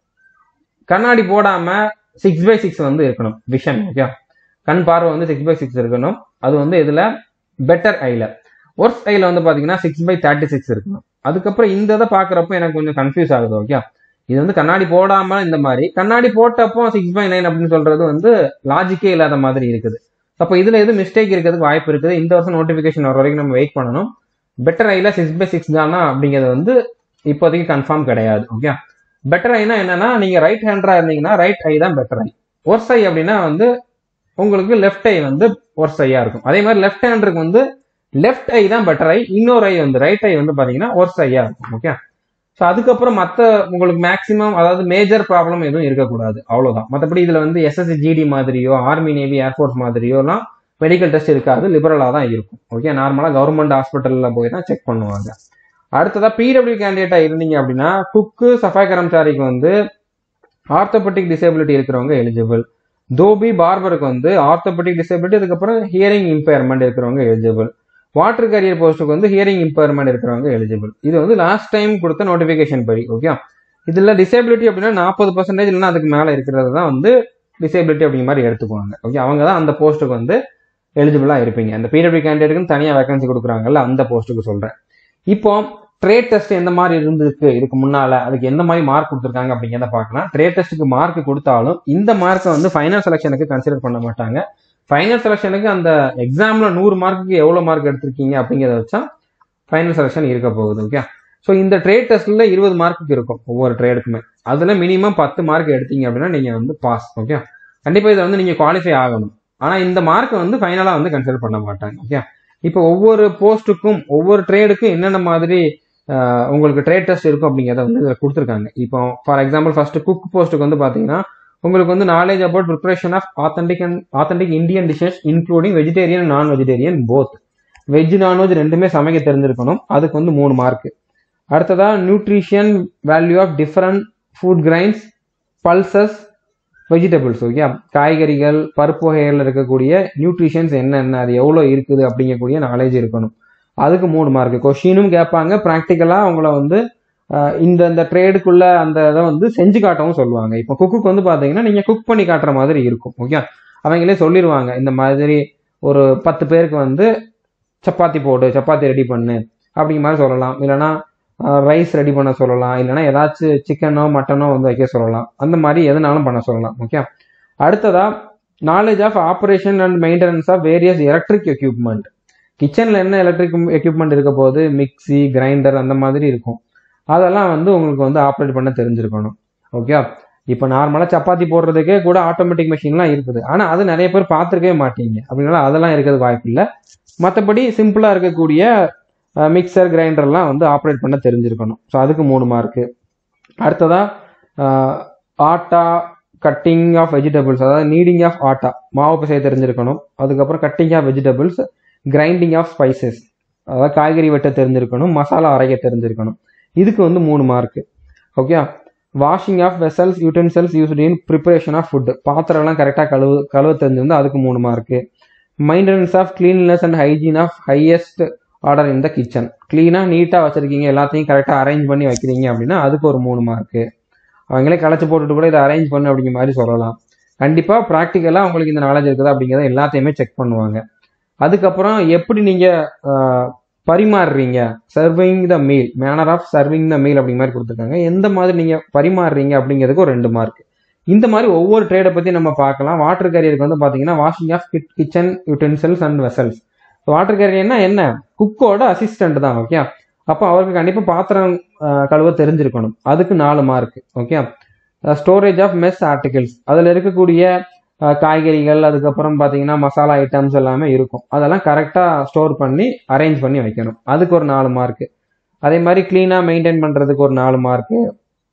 கண்ணாடி போடாமல் சிக்ஸ் பை சிக்ஸ் வந்து இருக்கணும் விஷன் ஓகே கண் பார்வை வந்து சிக்ஸ் பை சிக்ஸ் இருக்கணும் அது வந்து இதில் பெட்டர் ஐல ஒர்ஸ் ஐல வந்து பார்த்தீங்கன்னா சிக்ஸ் பை தேர்ட்டி சிக்ஸ் இருக்கணும் அதுக்கப்புறம் இந்த இதை பார்க்குறப்போ எனக்கு கொஞ்சம் கன்ஃபியூஸ் ஆகுது ஓகே இது வந்து கண்ணாடி போடாமல் இந்த மாதிரி கண்ணாடி போட்டப்போ சிக்ஸ் பை நைன் அப்படின்னு சொல்றது வந்து லாஜிக்கே இல்லாத மாதிரி இருக்குது அப்போ இதில் எது மிஸ்டேக் இருக்கிறதுக்கு வாய்ப்பு இருக்குது இந்த வருஷம் நோட்டிஃபிகேஷன் வர வரைக்கும் நம்ம வெயிட் பண்ணணும் பெட்டர் ஐல சிக்ஸ் பை சிக்ஸ் தானா அப்படிங்கிறது வந்து இப்போதைக்கு கன்ஃபார்ம் கிடையாது ஓகே பெட்டர் ஐனா என்னன்னா நீங்க ரைட் ஹேண்டரா இருந்தீங்கன்னா ரைட் ஐ தான் பெட்டர் ஐ ஒர்ஸ் ஐ அப்படின்னா வந்து உங்களுக்கு லெஃப்ட் ஐ வந்து ஒர்ஸ் ஐயா இருக்கும் அதே மாதிரி லெஃப்ட் ஹேண்டருக்கு வந்து லெஃப்ட் ஐ தான் பெட்டர் ஐ இன்னொரு ஐ வந்து ரைட் ஐ வந்து பாத்தீங்கன்னா ஒர்ஸ் ஐயா இருக்கும் ஓகே ஸோ அதுக்கப்புறம் மற்ற உங்களுக்கு மேக்ஸிமம் அதாவது மேஜர் ப்ராப்ளம் எதுவும் இருக்கக்கூடாது அவ்வளோதான் மற்றபடி இதில் வந்து எஸ்எஸ்சி ஜிடி மாதிரியோ ஆர்மி நேவி ஏர்ஃபோர்ஸ் மாதிரியோலாம் மெடிக்கல் டெஸ்ட் இருக்காது லிபரலாக தான் இருக்கும் ஓகே நார்மலாக கவர்மெண்ட் ஹாஸ்பிட்டலில் போய் தான் செக் பண்ணுவாங்க அடுத்ததா பிடபிள்யூ கேண்டிடேட்டா இருந்தீங்க அப்படின்னா குக்கு சஃபாய் கரம்சாரிக்கு வந்து ஆர்த்தோபெட்டிக் டிசேபிலிட்டி இருக்கிறவங்க எலிஜிபிள் தோபி பார்பருக்கு வந்து ஆர்த்தோபெட்டிக் டிசேபிலிட்டி அதுக்கப்புறம் ஹியரிங் இம்பேர்மெண்ட் இருக்கிறவங்க எலிஜிபிள் வாட்டர் கேரியர் போஸ்ட்டுக்கு வந்து ஹியரிங் இம்பேர்மெண்ட் இருக்கிறவங்க எலிஜிபிள் இது வந்து லாஸ்ட் டைம் கொடுத்த நோட்டிஃபிகேஷன் படி ஓகே இதுல டிசேபிலிட்டி அப்படின்னா நாற்பது பர்சன்டேஜ் இல்லைன்னா அதுக்கு மேலே இருக்கிறது தான் வந்து டிசேபிலிட்டி அப்படிங்கிற மாதிரி எடுத்துக்குவாங்க ஓகே அவங்க தான் அந்த போஸ்ட்டுக்கு வந்து எலிஜிபிளாக இருப்பீங்க அந்த பிடபிள்யூ கேண்டிடேட்டுக்கு தனியாக வேகன்சி கொடுக்குறாங்கல்ல அந்த போஸ்ட்டுக்கு சொல்கிறேன் இப்போ ட்ரேட் டெஸ்ட் எந்த மாதிரி இருந்திருக்கு இதுக்கு முன்னால அதுக்கு எந்த மாதிரி மார்க் கொடுத்துருக்காங்க அப்படிங்கிறத பார்க்கலாம் ட்ரேட் டெஸ்ட்டுக்கு மார்க் கொடுத்தாலும் இந்த மார்க்கை வந்து ஃபைனல் செலெக்ஷனுக்கு கன்சிடர் பண்ண மாட்டாங்க ஃபைனல் செலெக்ஷனுக்கு அந்த எக்ஸாம்ல நூறு மார்க்குக்கு எவ்வளோ மார்க் எடுத்திருக்கீங்க அப்படிங்கிறத வச்சா ஃபைனல் செலெக்ஷன் இருக்க போகுது ஓகே ஸோ இந்த ட்ரேட் டெஸ்ட்ல இருபது மார்க்குக்கு இருக்கும் ஒவ்வொரு ட்ரேடுக்குமே அதுல மினிமம் பத்து மார்க் எடுத்தீங்க அப்படின்னா நீங்க வந்து பாஸ் ஓகே கண்டிப்பா இதை வந்து நீங்க குவாலிஃபை ஆகணும் ஆனா இந்த மார்க்கை வந்து ஃபைனலா வந்து கன்சிடர் பண்ண மாட்டாங்க ஓகே இப்போ ஒவ்வொரு போஸ்ட்டுக்கும் ஒவ்வொரு ட்ரேடுக்கும் என்னென்ன மாதிரி ஆஹ், உங்களுக்கு ட்ரேட் டெஸ்ட் இருக்கும் அப்படிங்கிறத வந்து இதில் கொடுத்துருக்காங்க இப்போ ஃபார் எக்ஸாம்பிள் ஃபர்ஸ்ட் குக் போஸ்ட்டுக்கு வந்து பார்த்தீங்கன்னா உங்களுக்கு வந்து knowledge about preparation of authentic and authentic Indian dishes including vegetarian non vegetarian both veg non veg ரெண்டுமே சமைக்க தெரிஞ்சிருக்கணும் அதுக்கு வந்து மூணு மார்க் அடுத்ததா nutrition value of different food grains pulses vegetables okay காய்கறிகள் பருப்பு வகைகளில் இருக்கக்கூடிய நியூட்ரிஷன்ஸ் என்னென்ன அது எவ்வளோ இருக்குது அப்படிங்கக்கூடிய நாலேஜ் இருக்கணும் அதுக்கு மூணு மார்க் கொஷினும் கேட்பாங்க ப்ராக்டிக்கலாக அவங்கள வந்து ஆஹ், இந்த இந்த ட்ரேடுக்குள்ள அந்த இதை வந்து செஞ்சு காட்டவும் சொல்லுவாங்க இப்போ குக்குக்கு வந்து பார்த்தீங்கன்னா நீங்கள் குக் பண்ணி காட்டுற மாதிரி இருக்கும் ஓகே அவங்களே சொல்லிடுவாங்க இந்த மாதிரி ஒரு பத்து பேருக்கு வந்து சப்பாத்தி போடு சப்பாத்தி ரெடி பண்ணு அப்படிங்கிற மாதிரி சொல்லலாம் இல்லைன்னா ரைஸ் ரெடி பண்ண சொல்லலாம் இல்லைன்னா ஏதாச்சும் சிக்கனோ மட்டனோ வந்து வைக்க சொல்லலாம் அந்த மாதிரி எதுனாலும் பண்ண சொல்லலாம் ஓகே அடுத்ததா knowledge of operation and maintenance of various electric equipment கிச்சனில் என்ன எலக்ட்ரிக் எக்யூப்மெண்ட் இருக்க போது மிக்ஸி கிரைண்டர் அந்த மாதிரி இருக்கும் அதெல்லாம் வந்து உங்களுக்கு வந்து ஆப்ரேட் பண்ண தெரிஞ்சிருக்கணும் ஓகே இப்போ நார்மலாக சப்பாத்தி போடுறதுக்கே கூட ஆட்டோமேட்டிக் மிஷின்லாம் இருக்குது ஆனால் அது நிறைய பேர் பார்த்துருக்கவே மாட்டீங்க அப்படினால அதெல்லாம் இருக்கிறதுக்கு வாய்ப்பு இல்லை மற்றபடி சிம்பிளாக இருக்கக்கூடிய மிக்சர் கிரைண்டர்லாம் வந்து ஆப்ரேட் பண்ண தெரிஞ்சிருக்கணும் ஸோ அதுக்கு மூணு மார்க்கு அடுத்ததா uh, atta cutting of vegetables அதாவது நீடிங் ஆஃப் ஆட்டா மாவு பிசைய தெரிஞ்சிருக்கணும் அதுக்கப்புறம் cutting of vegetables grinding of spices அதாவது காய்கறி வெட்ட தெரிஞ்சிருக்கணும் மசாலா அரைக்க தெரிஞ்சிருக்கணும் இதுக்கு வந்து மூணு mark okay washing of vessels utensils used in preparation of food பாத்திரம்லாம் கரெக்டாக கழுவு கழுவ தெரிஞ்சிருந்தா அதுக்கு மூணு மார்க்கு maintenance of cleanliness and hygiene of highest order in the kitchen க்ளீனாக நீட்டாக வச்சிருக்கீங்க எல்லாத்தையும் கரெக்டாக அரேஞ்ச் பண்ணி வைக்கிறீங்க அப்படின்னா அதுக்கு ஒரு மூணு மார்க்கு அவங்களே களைச்சு போட்டுட்டு கூட இதை அரேஞ்ச் பண்ணு அப்படிங்கிற மாதிரி சொல்லலாம் கண்டிப்பாக ப்ராக்டிக்கலாக உங்களுக்கு இந்த நாலேஜ் இருக்குதா அப்படிங்கிறத எல்லாத்தையுமே செக் பண்ணுவாங்க அதுக்கப்புறம் எப்படி நீங்கள் பரிமாறுறீங்க serving the meal manner of serving the meal அப்படிங்கிற மாதிரி கொடுத்துருக்காங்க எந்த மாதிரி நீங்கள் பரிமாறுறீங்க அப்படிங்கிறதுக்கு ஒரு ரெண்டு மார்க் இந்த மாதிரி ஒவ்வொரு ட்ரேடை பற்றி நம்ம பார்க்கலாம் வாட்டர் கேரியருக்கு வந்து பார்த்தீங்கன்னா washing of kitchen utensils and vessels water கேரியர்னா என்ன குக்கோட அசிஸ்டன்ட் தான் ஓகே அப்போ அவருக்கு கண்டிப்பாக பாத்திரம் அஹ், கழுவ தெரிஞ்சிருக்கணும் அதுக்கு நாலு mark okay storage of mess articles அதில் இருக்கக்கூடிய அஹ், காய்கறிகள் அதுக்கப்புறம் பார்த்தீங்கன்னா மசாலா ஐட்டம்ஸ் எல்லாமே இருக்கும் அதெல்லாம் கரெக்டாக ஸ்டோர் பண்ணி அரேஞ்ச் பண்ணி வைக்கணும் அதுக்கு ஒரு நாலு மார்க் அதே மாதிரி க்ளீனாக மெயின்டைன் பண்ணுறதுக்கு ஒரு நாலு மார்க்கு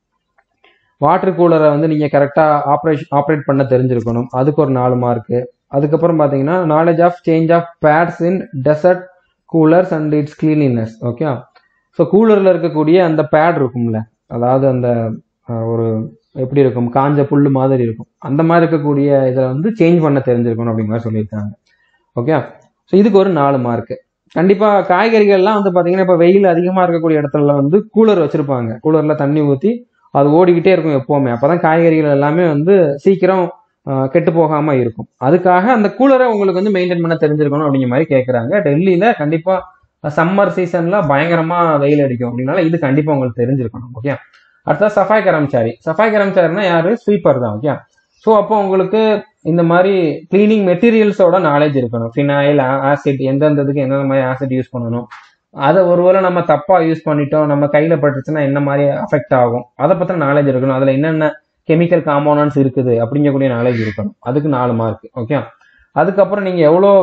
வாட்டர் கூலரை வந்து நீங்கள் கரெக்டாக ஆப்ரேஷன் ஆப்ரேட் பண்ண தெரிஞ்சிருக்கணும் அதுக்கு ஒரு நாலு மார்க்கு அதுக்கப்புறம் பார்த்தீங்கன்னா knowledge of change of pads in desert coolers and its cleanliness okay so கூலரில் இருக்கக்கூடிய அந்த பேட் இருக்கும்ல அதாவது அந்த அஹ், ஒரு எப்படி இருக்கும் காஞ்ச புல் மாதிரி இருக்கும் அந்த மாதிரி இருக்கக்கூடிய இதை வந்து சேஞ்ச் பண்ண தெரிஞ்சிருக்கணும் அப்படிங்கிற மாதிரி சொல்லியிருக்காங்க ஓகே ஸோ இதுக்கு ஒரு நாலு மார்க்கு கண்டிப்பாக காய்கறிகள்லாம் வந்து பார்த்தீங்கன்னா இப்போ வெயில் அதிகமாக இருக்கக்கூடிய இடத்துல வந்து கூலர் வச்சுருப்பாங்க கூலரில் தண்ணி ஊற்றி அது ஓடிக்கிட்டே இருக்கும் எப்போவுமே அப்போ தான் காய்கறிகள் எல்லாமே வந்து சீக்கிரம் அஹ், கெட்டு போகாமல் இருக்கும் அதுக்காக அந்த கூலரை உங்களுக்கு வந்து மெயின்டைன் பண்ண தெரிஞ்சிருக்கணும் அப்படிங்கிற மாதிரி கேட்குறாங்க டெல்லியில் கண்டிப்பாக சம்மர் சீசனில் பயங்கரமாக வெயில் அடிக்கும் அப்படின்னால இது கண்டிப்பாக உங்களுக்கு தெரிஞ்சிருக்கணும் ஓகே அடுத்தா சஃபாய் கரம்சாரி சஃபாய் கரம்சாரினா யாரு ஸ்வீப்பர் தான் ஓகே ஸோ அப்போ உங்களுக்கு இந்த மாதிரி கிளீனிங் மெட்டீரியல்ஸோட நாலேஜ் இருக்கணும் ஃபினாயில் ஆசிட் எந்தெந்த இதுக்கு எந்தெந்த மாதிரி ஆசிட் யூஸ் பண்ணணும் அதை ஒருவேளை நம்ம தப்பா யூஸ் பண்ணிட்டோம் நம்ம கையில பட்டுச்சுன்னா என்ன மாதிரி அஃபெக்ட் ஆகும் அதை பத்தின நாலேஜ் இருக்கணும் அதுல என்னென்ன கெமிக்கல் காம்பவுண்ட்ஸ் இருக்குது அப்படிங்கக்கூடிய நாலேஜ் இருக்கணும் அதுக்கு நாலு மார்க் ஓகே அதுக்கப்புறம் நீங்க எவ்வளோ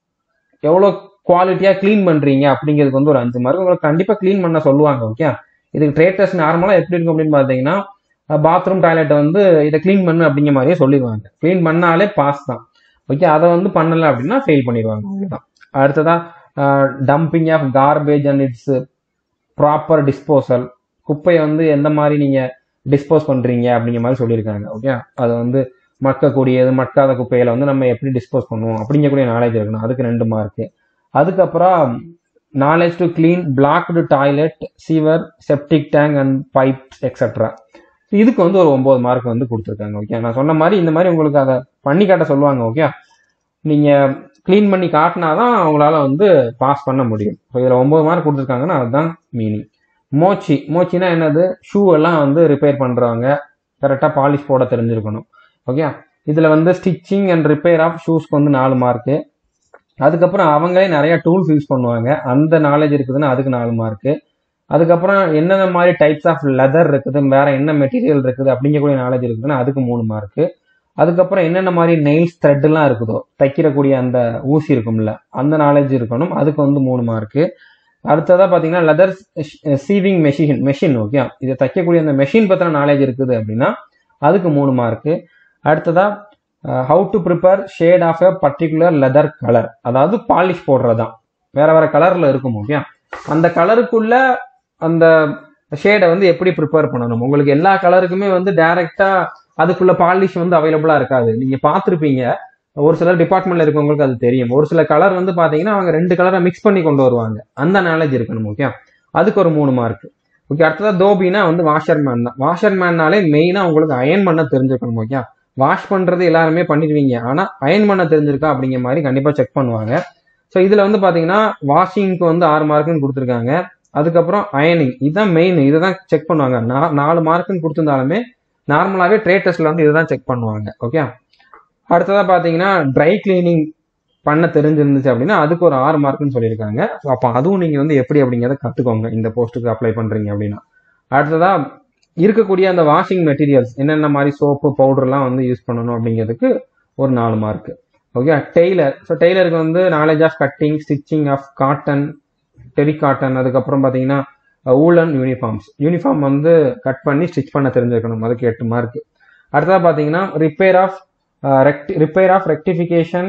எவ்வளோ குவாலிட்டியா க்ளீன் பண்றீங்க அப்படிங்கிறதுக்கு வந்து ஒரு அஞ்சு மார்க் உங்களுக்கு கண்டிப்பா க்ளீன் பண்ண சொல்லுவாங்க ஓகே இதுக்கு ட்ரேட் டெஸ்ட் நார்மலா எப்படி இருக்கும் அப்படின்னு பார்த்தீங்கன்னா பாத்ரூம் டாய்லெட்டை வந்து இதை க்ளீன் பண்ணு அப்படிங்கிற மாதிரியே சொல்லிடுவாங்க க்ளீன் பண்ணாலே பாஸ் தான் ஓகே அதை வந்து பண்ணல அப்படின்னா ஃபெயில் பண்ணிடுவாங்க அதுதான் அடுத்ததா dumping of garbage and its proper disposal குப்பையை வந்து எந்த மாதிரி நீங்க டிஸ்போஸ் பண்றீங்க அப்படிங்கிற மாதிரி சொல்லியிருக்காங்க ஓகே அது வந்து மக்கக்கூடியது மக்காத குப்பையில வந்து நம்ம எப்படி டிஸ்போஸ் பண்ணுவோம் அப்படிங்கக்கூடிய நாலேஜ் இருக்கணும் அதுக்கு ரெண்டு மார்க்கு அதுக்கப்புறம் knowledge to clean blocked toilet sewer septic tank and pipes etcetera இதுக்கு வந்து ஒரு ஒன்பது மார்க் வந்து கொடுத்துருக்காங்க ஓகே நான் சொன்ன மாதிரி இந்த மாதிரி உங்களுக்கு அதை பண்ணி காட்ட சொல்லுவாங்க ஓகே நீங்க க்ளீன் பண்ணி காட்டினாதான் அவங்களால வந்து பாஸ் பண்ண முடியும் ஸோ இதில் ஒன்பது மார்க் கொடுத்துருக்காங்கன்னா அதுதான் மீனிங் மோச்சி மோச்சினா என்னது ஷூ எல்லாம் வந்து ரிப்பேர் பண்றவங்க கரெக்டாக பாலிஷ் போட தெரிஞ்சிருக்கணும் ஓகே இதில் வந்து ஸ்டிச்சிங் அண்ட் ரிப்பேர் ஆஃப் ஷூஸ்க்கு வந்து நாலு மார்க்கு அதுக்கப்புறம் அவங்களே நிறைய டூல்ஸ் யூஸ் பண்ணுவாங்க அந்த நாலேஜ் இருக்குதுன்னா அதுக்கு நாலு மார்க்கு அதுக்கப்புறம் என்னென்ன மாதிரி டைப்ஸ் ஆஃப் லெதர் இருக்குது வேற என்ன மெட்டீரியல் இருக்குது அப்படிங்கக்கூடிய நாலேஜ் இருக்குதுன்னா அதுக்கு மூணு மார்க்கு அதுக்கப்புறம் என்னென்ன மாதிரி நெயில்ஸ் த்ரெட் எல்லாம் இருக்குதோ தைக்கிறக்கூடிய அந்த ஊசி இருக்கும்ல அந்த நாலேஜ் இருக்கணும் அதுக்கு வந்து மூணு மார்க்கு அடுத்ததா பாத்தீங்கன்னா leather sewing machine machine okay இதை தைக்கக்கூடிய அந்த மெஷின் பத்தின நாலேஜ் இருக்குது அப்படின்னா அதுக்கு மூணு மார்க்கு அடுத்ததா how to prepare shade of a particular leather colour அதாவது பாலிஷ் போடுறதுதான் வேற வேற கலர்ல இருக்கும் ஓகே அந்த கலருக்குள்ள அந்த ஷேடை வந்து எப்படி ப்ரிப்பேர் பண்ணணும் உங்களுக்கு எல்லா கலருக்குமே வந்து டைரக்டா அதுக்குள்ள பாலிஷ் வந்து அவைலபிளா இருக்காது நீங்க பார்த்துருப்பீங்க ஒரு சிலர் டிபார்ட்மெண்ட்ல இருக்கவங்களுக்கு அது தெரியும் ஒரு சில கலர் வந்து பாத்தீங்கன்னா அவங்க ரெண்டு கலரை மிக்ஸ் பண்ணி கொண்டு வருவாங்க அந்த நாலேஜ் இருக்கணும் ஓகே அதுக்கு ஒரு மூணு மார்க் ஓகே அடுத்ததா தோபினா வந்து வாஷர் மேன் தான் வாஷர் மேன்னாலே மெயினா உங்களுக்கு அயன் பண்ண தெரிஞ்சிருக்கணும் ஓகே வாஷ் பண்றது எல்லாருமே பண்ணிடுவீங்க ஆனா அயன் பண்ண தெரிஞ்சிருக்கா அப்படிங்கிற மாதிரி கண்டிப்பா செக் பண்ணுவாங்க ஸோ இதுல வந்து பாத்தீங்கன்னா வாஷிங்க்கு வந்து ஆறு மார்க்குன்னு கொடுத்துருக்காங்க அதுக்கப்புறம் அயனிங் இதுதான் மெயின் இதை தான் செக் பண்ணுவாங்க நா- நாலு மார்க்குன்னு கொடுத்துருந்தாலுமே நார்மலாவே ட்ரேட் டெஸ்ட்ல வந்து இதுதான் செக் பண்ணுவாங்க ஓகே அடுத்ததா பாத்தீங்கன்னா ட்ரை கிளீனிங் பண்ண தெரிஞ்சிருந்துச்சு அப்படின்னா அதுக்கு ஒரு ஆறு மார்க்குன்னு சொல்லியிருக்காங்க ஸோ அப்போ அதுவும் நீங்க வந்து எப்படி அப்படிங்கிறத கத்துக்கோங்க இந்த போஸ்ட்டுக்கு அப்ளை பண்றீங்க அப்படின்னா அடுத்ததா இருக்கக்கூடிய அந்த வாஷிங் மெட்டீரியல்ஸ் என்னென்ன மாதிரி சோப்பு பவுடர்லாம் வந்து யூஸ் பண்ணணும் அப்படிங்கிறதுக்கு ஒரு நாலு மார்க் ஓகே டெய்லர் ஸோ டெய்லருக்கு வந்து knowledge of cutting stitching of cotton terry cotton அதுக்கப்புறம் பார்த்தீங்கன்னா ஊலன் யூனிஃபார்ம்ஸ் யூனிஃபார்ம் வந்து கட் பண்ணி ஸ்டிச் பண்ண தெரிஞ்சிருக்கணும் அதுக்கு எட்டு மார்க் அடுத்ததா பார்த்தீங்கன்னா repair of repair of rectification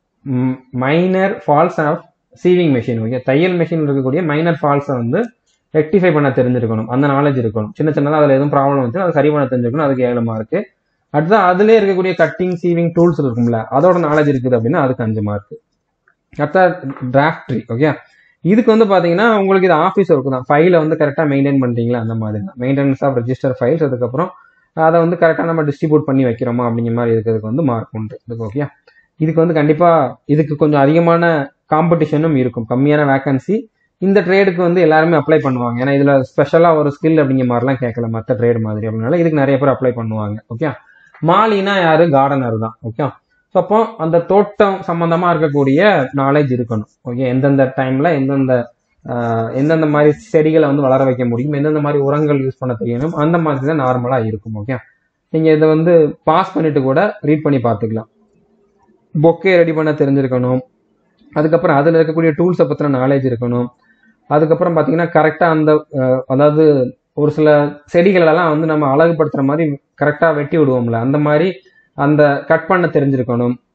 minor faults of sewing machine okay தையல் மெஷின் இருக்கக்கூடிய மைனர் ஃபால்ஸை வந்து ரெக்டிஃபை பண்ண தெரிஞ்சிருக்கணும் அந்த நாலேஜ் இருக்கணும் சின்ன சின்னதாக அதில் எதுவும் ப்ராப்ளம் வந்துச்சுன்னா அதை சரி பண்ண தெரிஞ்சிருக்கணும் அதுக்கு ஏழு மார்க் அடுத்தது அதுலேயே இருக்கக்கூடிய கட்டிங் சீவிங் டூல்ஸ் இருக்கும்ல அதோட நாலேஜ் இருக்குது அப்படின்னா அதுக்கு அஞ்சு மார்க் அடுத்த டிராஃப்ட்ரி ஓகே இதுக்கு வந்து பாத்தீங்கன்னா உங்களுக்கு இது ஆஃபீஸ் ஒர்க் தான் ஃபைலை வந்து கரெக்டாக மெயின்டைன் பண்றீங்களா அந்த மாதிரி தான் மெயின்டெனன்ஸ் ஆஃப் ரெஜிஸ்டர் ஃபைல்ஸ் அதுக்கப்புறம் அதை வந்து கரெக்டாக நம்ம டிஸ்ட்ரிபியூட் பண்ணி வைக்கிறோமா அப்படிங்கிற மாதிரி இருக்கிறதுக்கு வந்து மார்க் உண்டு இதுக்கு ஓகே இதுக்கு வந்து கண்டிப்பா இதுக்கு கொஞ்சம் அதிகமான காம்படிஷனும் இருக்கும் கம்மியான வேகன்சி இந்த ட்ரேடுக்கு வந்து எல்லாருமே அப்ளை பண்ணுவாங்க ஏன்னா இதுல ஸ்பெஷலா ஒரு ஸ்கில் அப்படிங்கிற மாதிரிலாம் கேட்கல மற்ற ட்ரேட் மாதிரி அப்படினால இதுக்கு நிறைய பேர் அப்ளை பண்ணுவாங்க ஓகே மாலினா யாரு கார்டனர் தான் ஓகே ஸோ அப்போ அந்த தோட்டம் சம்பந்தமா இருக்கக்கூடிய நாலேஜ் இருக்கணும் ஓகே எந்தெந்த டைம்ல எந்தெந்த ஆஹ், எந்தெந்த மாதிரி செடிகளை வந்து வளர வைக்க முடியும் எந்தெந்த மாதிரி உரங்கள் யூஸ் பண்ண தெரியணும் அந்த மாதிரி தான் நார்மலா இருக்கும் ஓகே நீங்க இதை வந்து பாஸ் பண்ணிட்டு கூட ரீட் பண்ணி பார்த்துக்கலாம் பொக்கே ரெடி பண்ண தெரிஞ்சிருக்கணும் அதுக்கப்புறம் அதில் இருக்கக்கூடிய டூல்ஸை பற்றின நாலேஜ் இருக்கணும் அதுக்கப்புறம் பார்த்தீங்கன்னா கரெக்டாக அந்த அஹ், அதாவது ஒரு சில செடிகள் எல்லாம் வந்து நம்ம அழகுபடுத்துற மாதிரி கரெக்டாக வெட்டி விடுவோம்ல அந்த மாதிரி அந்த கட் பண்ண தெரிஞ்சிருக்கணும்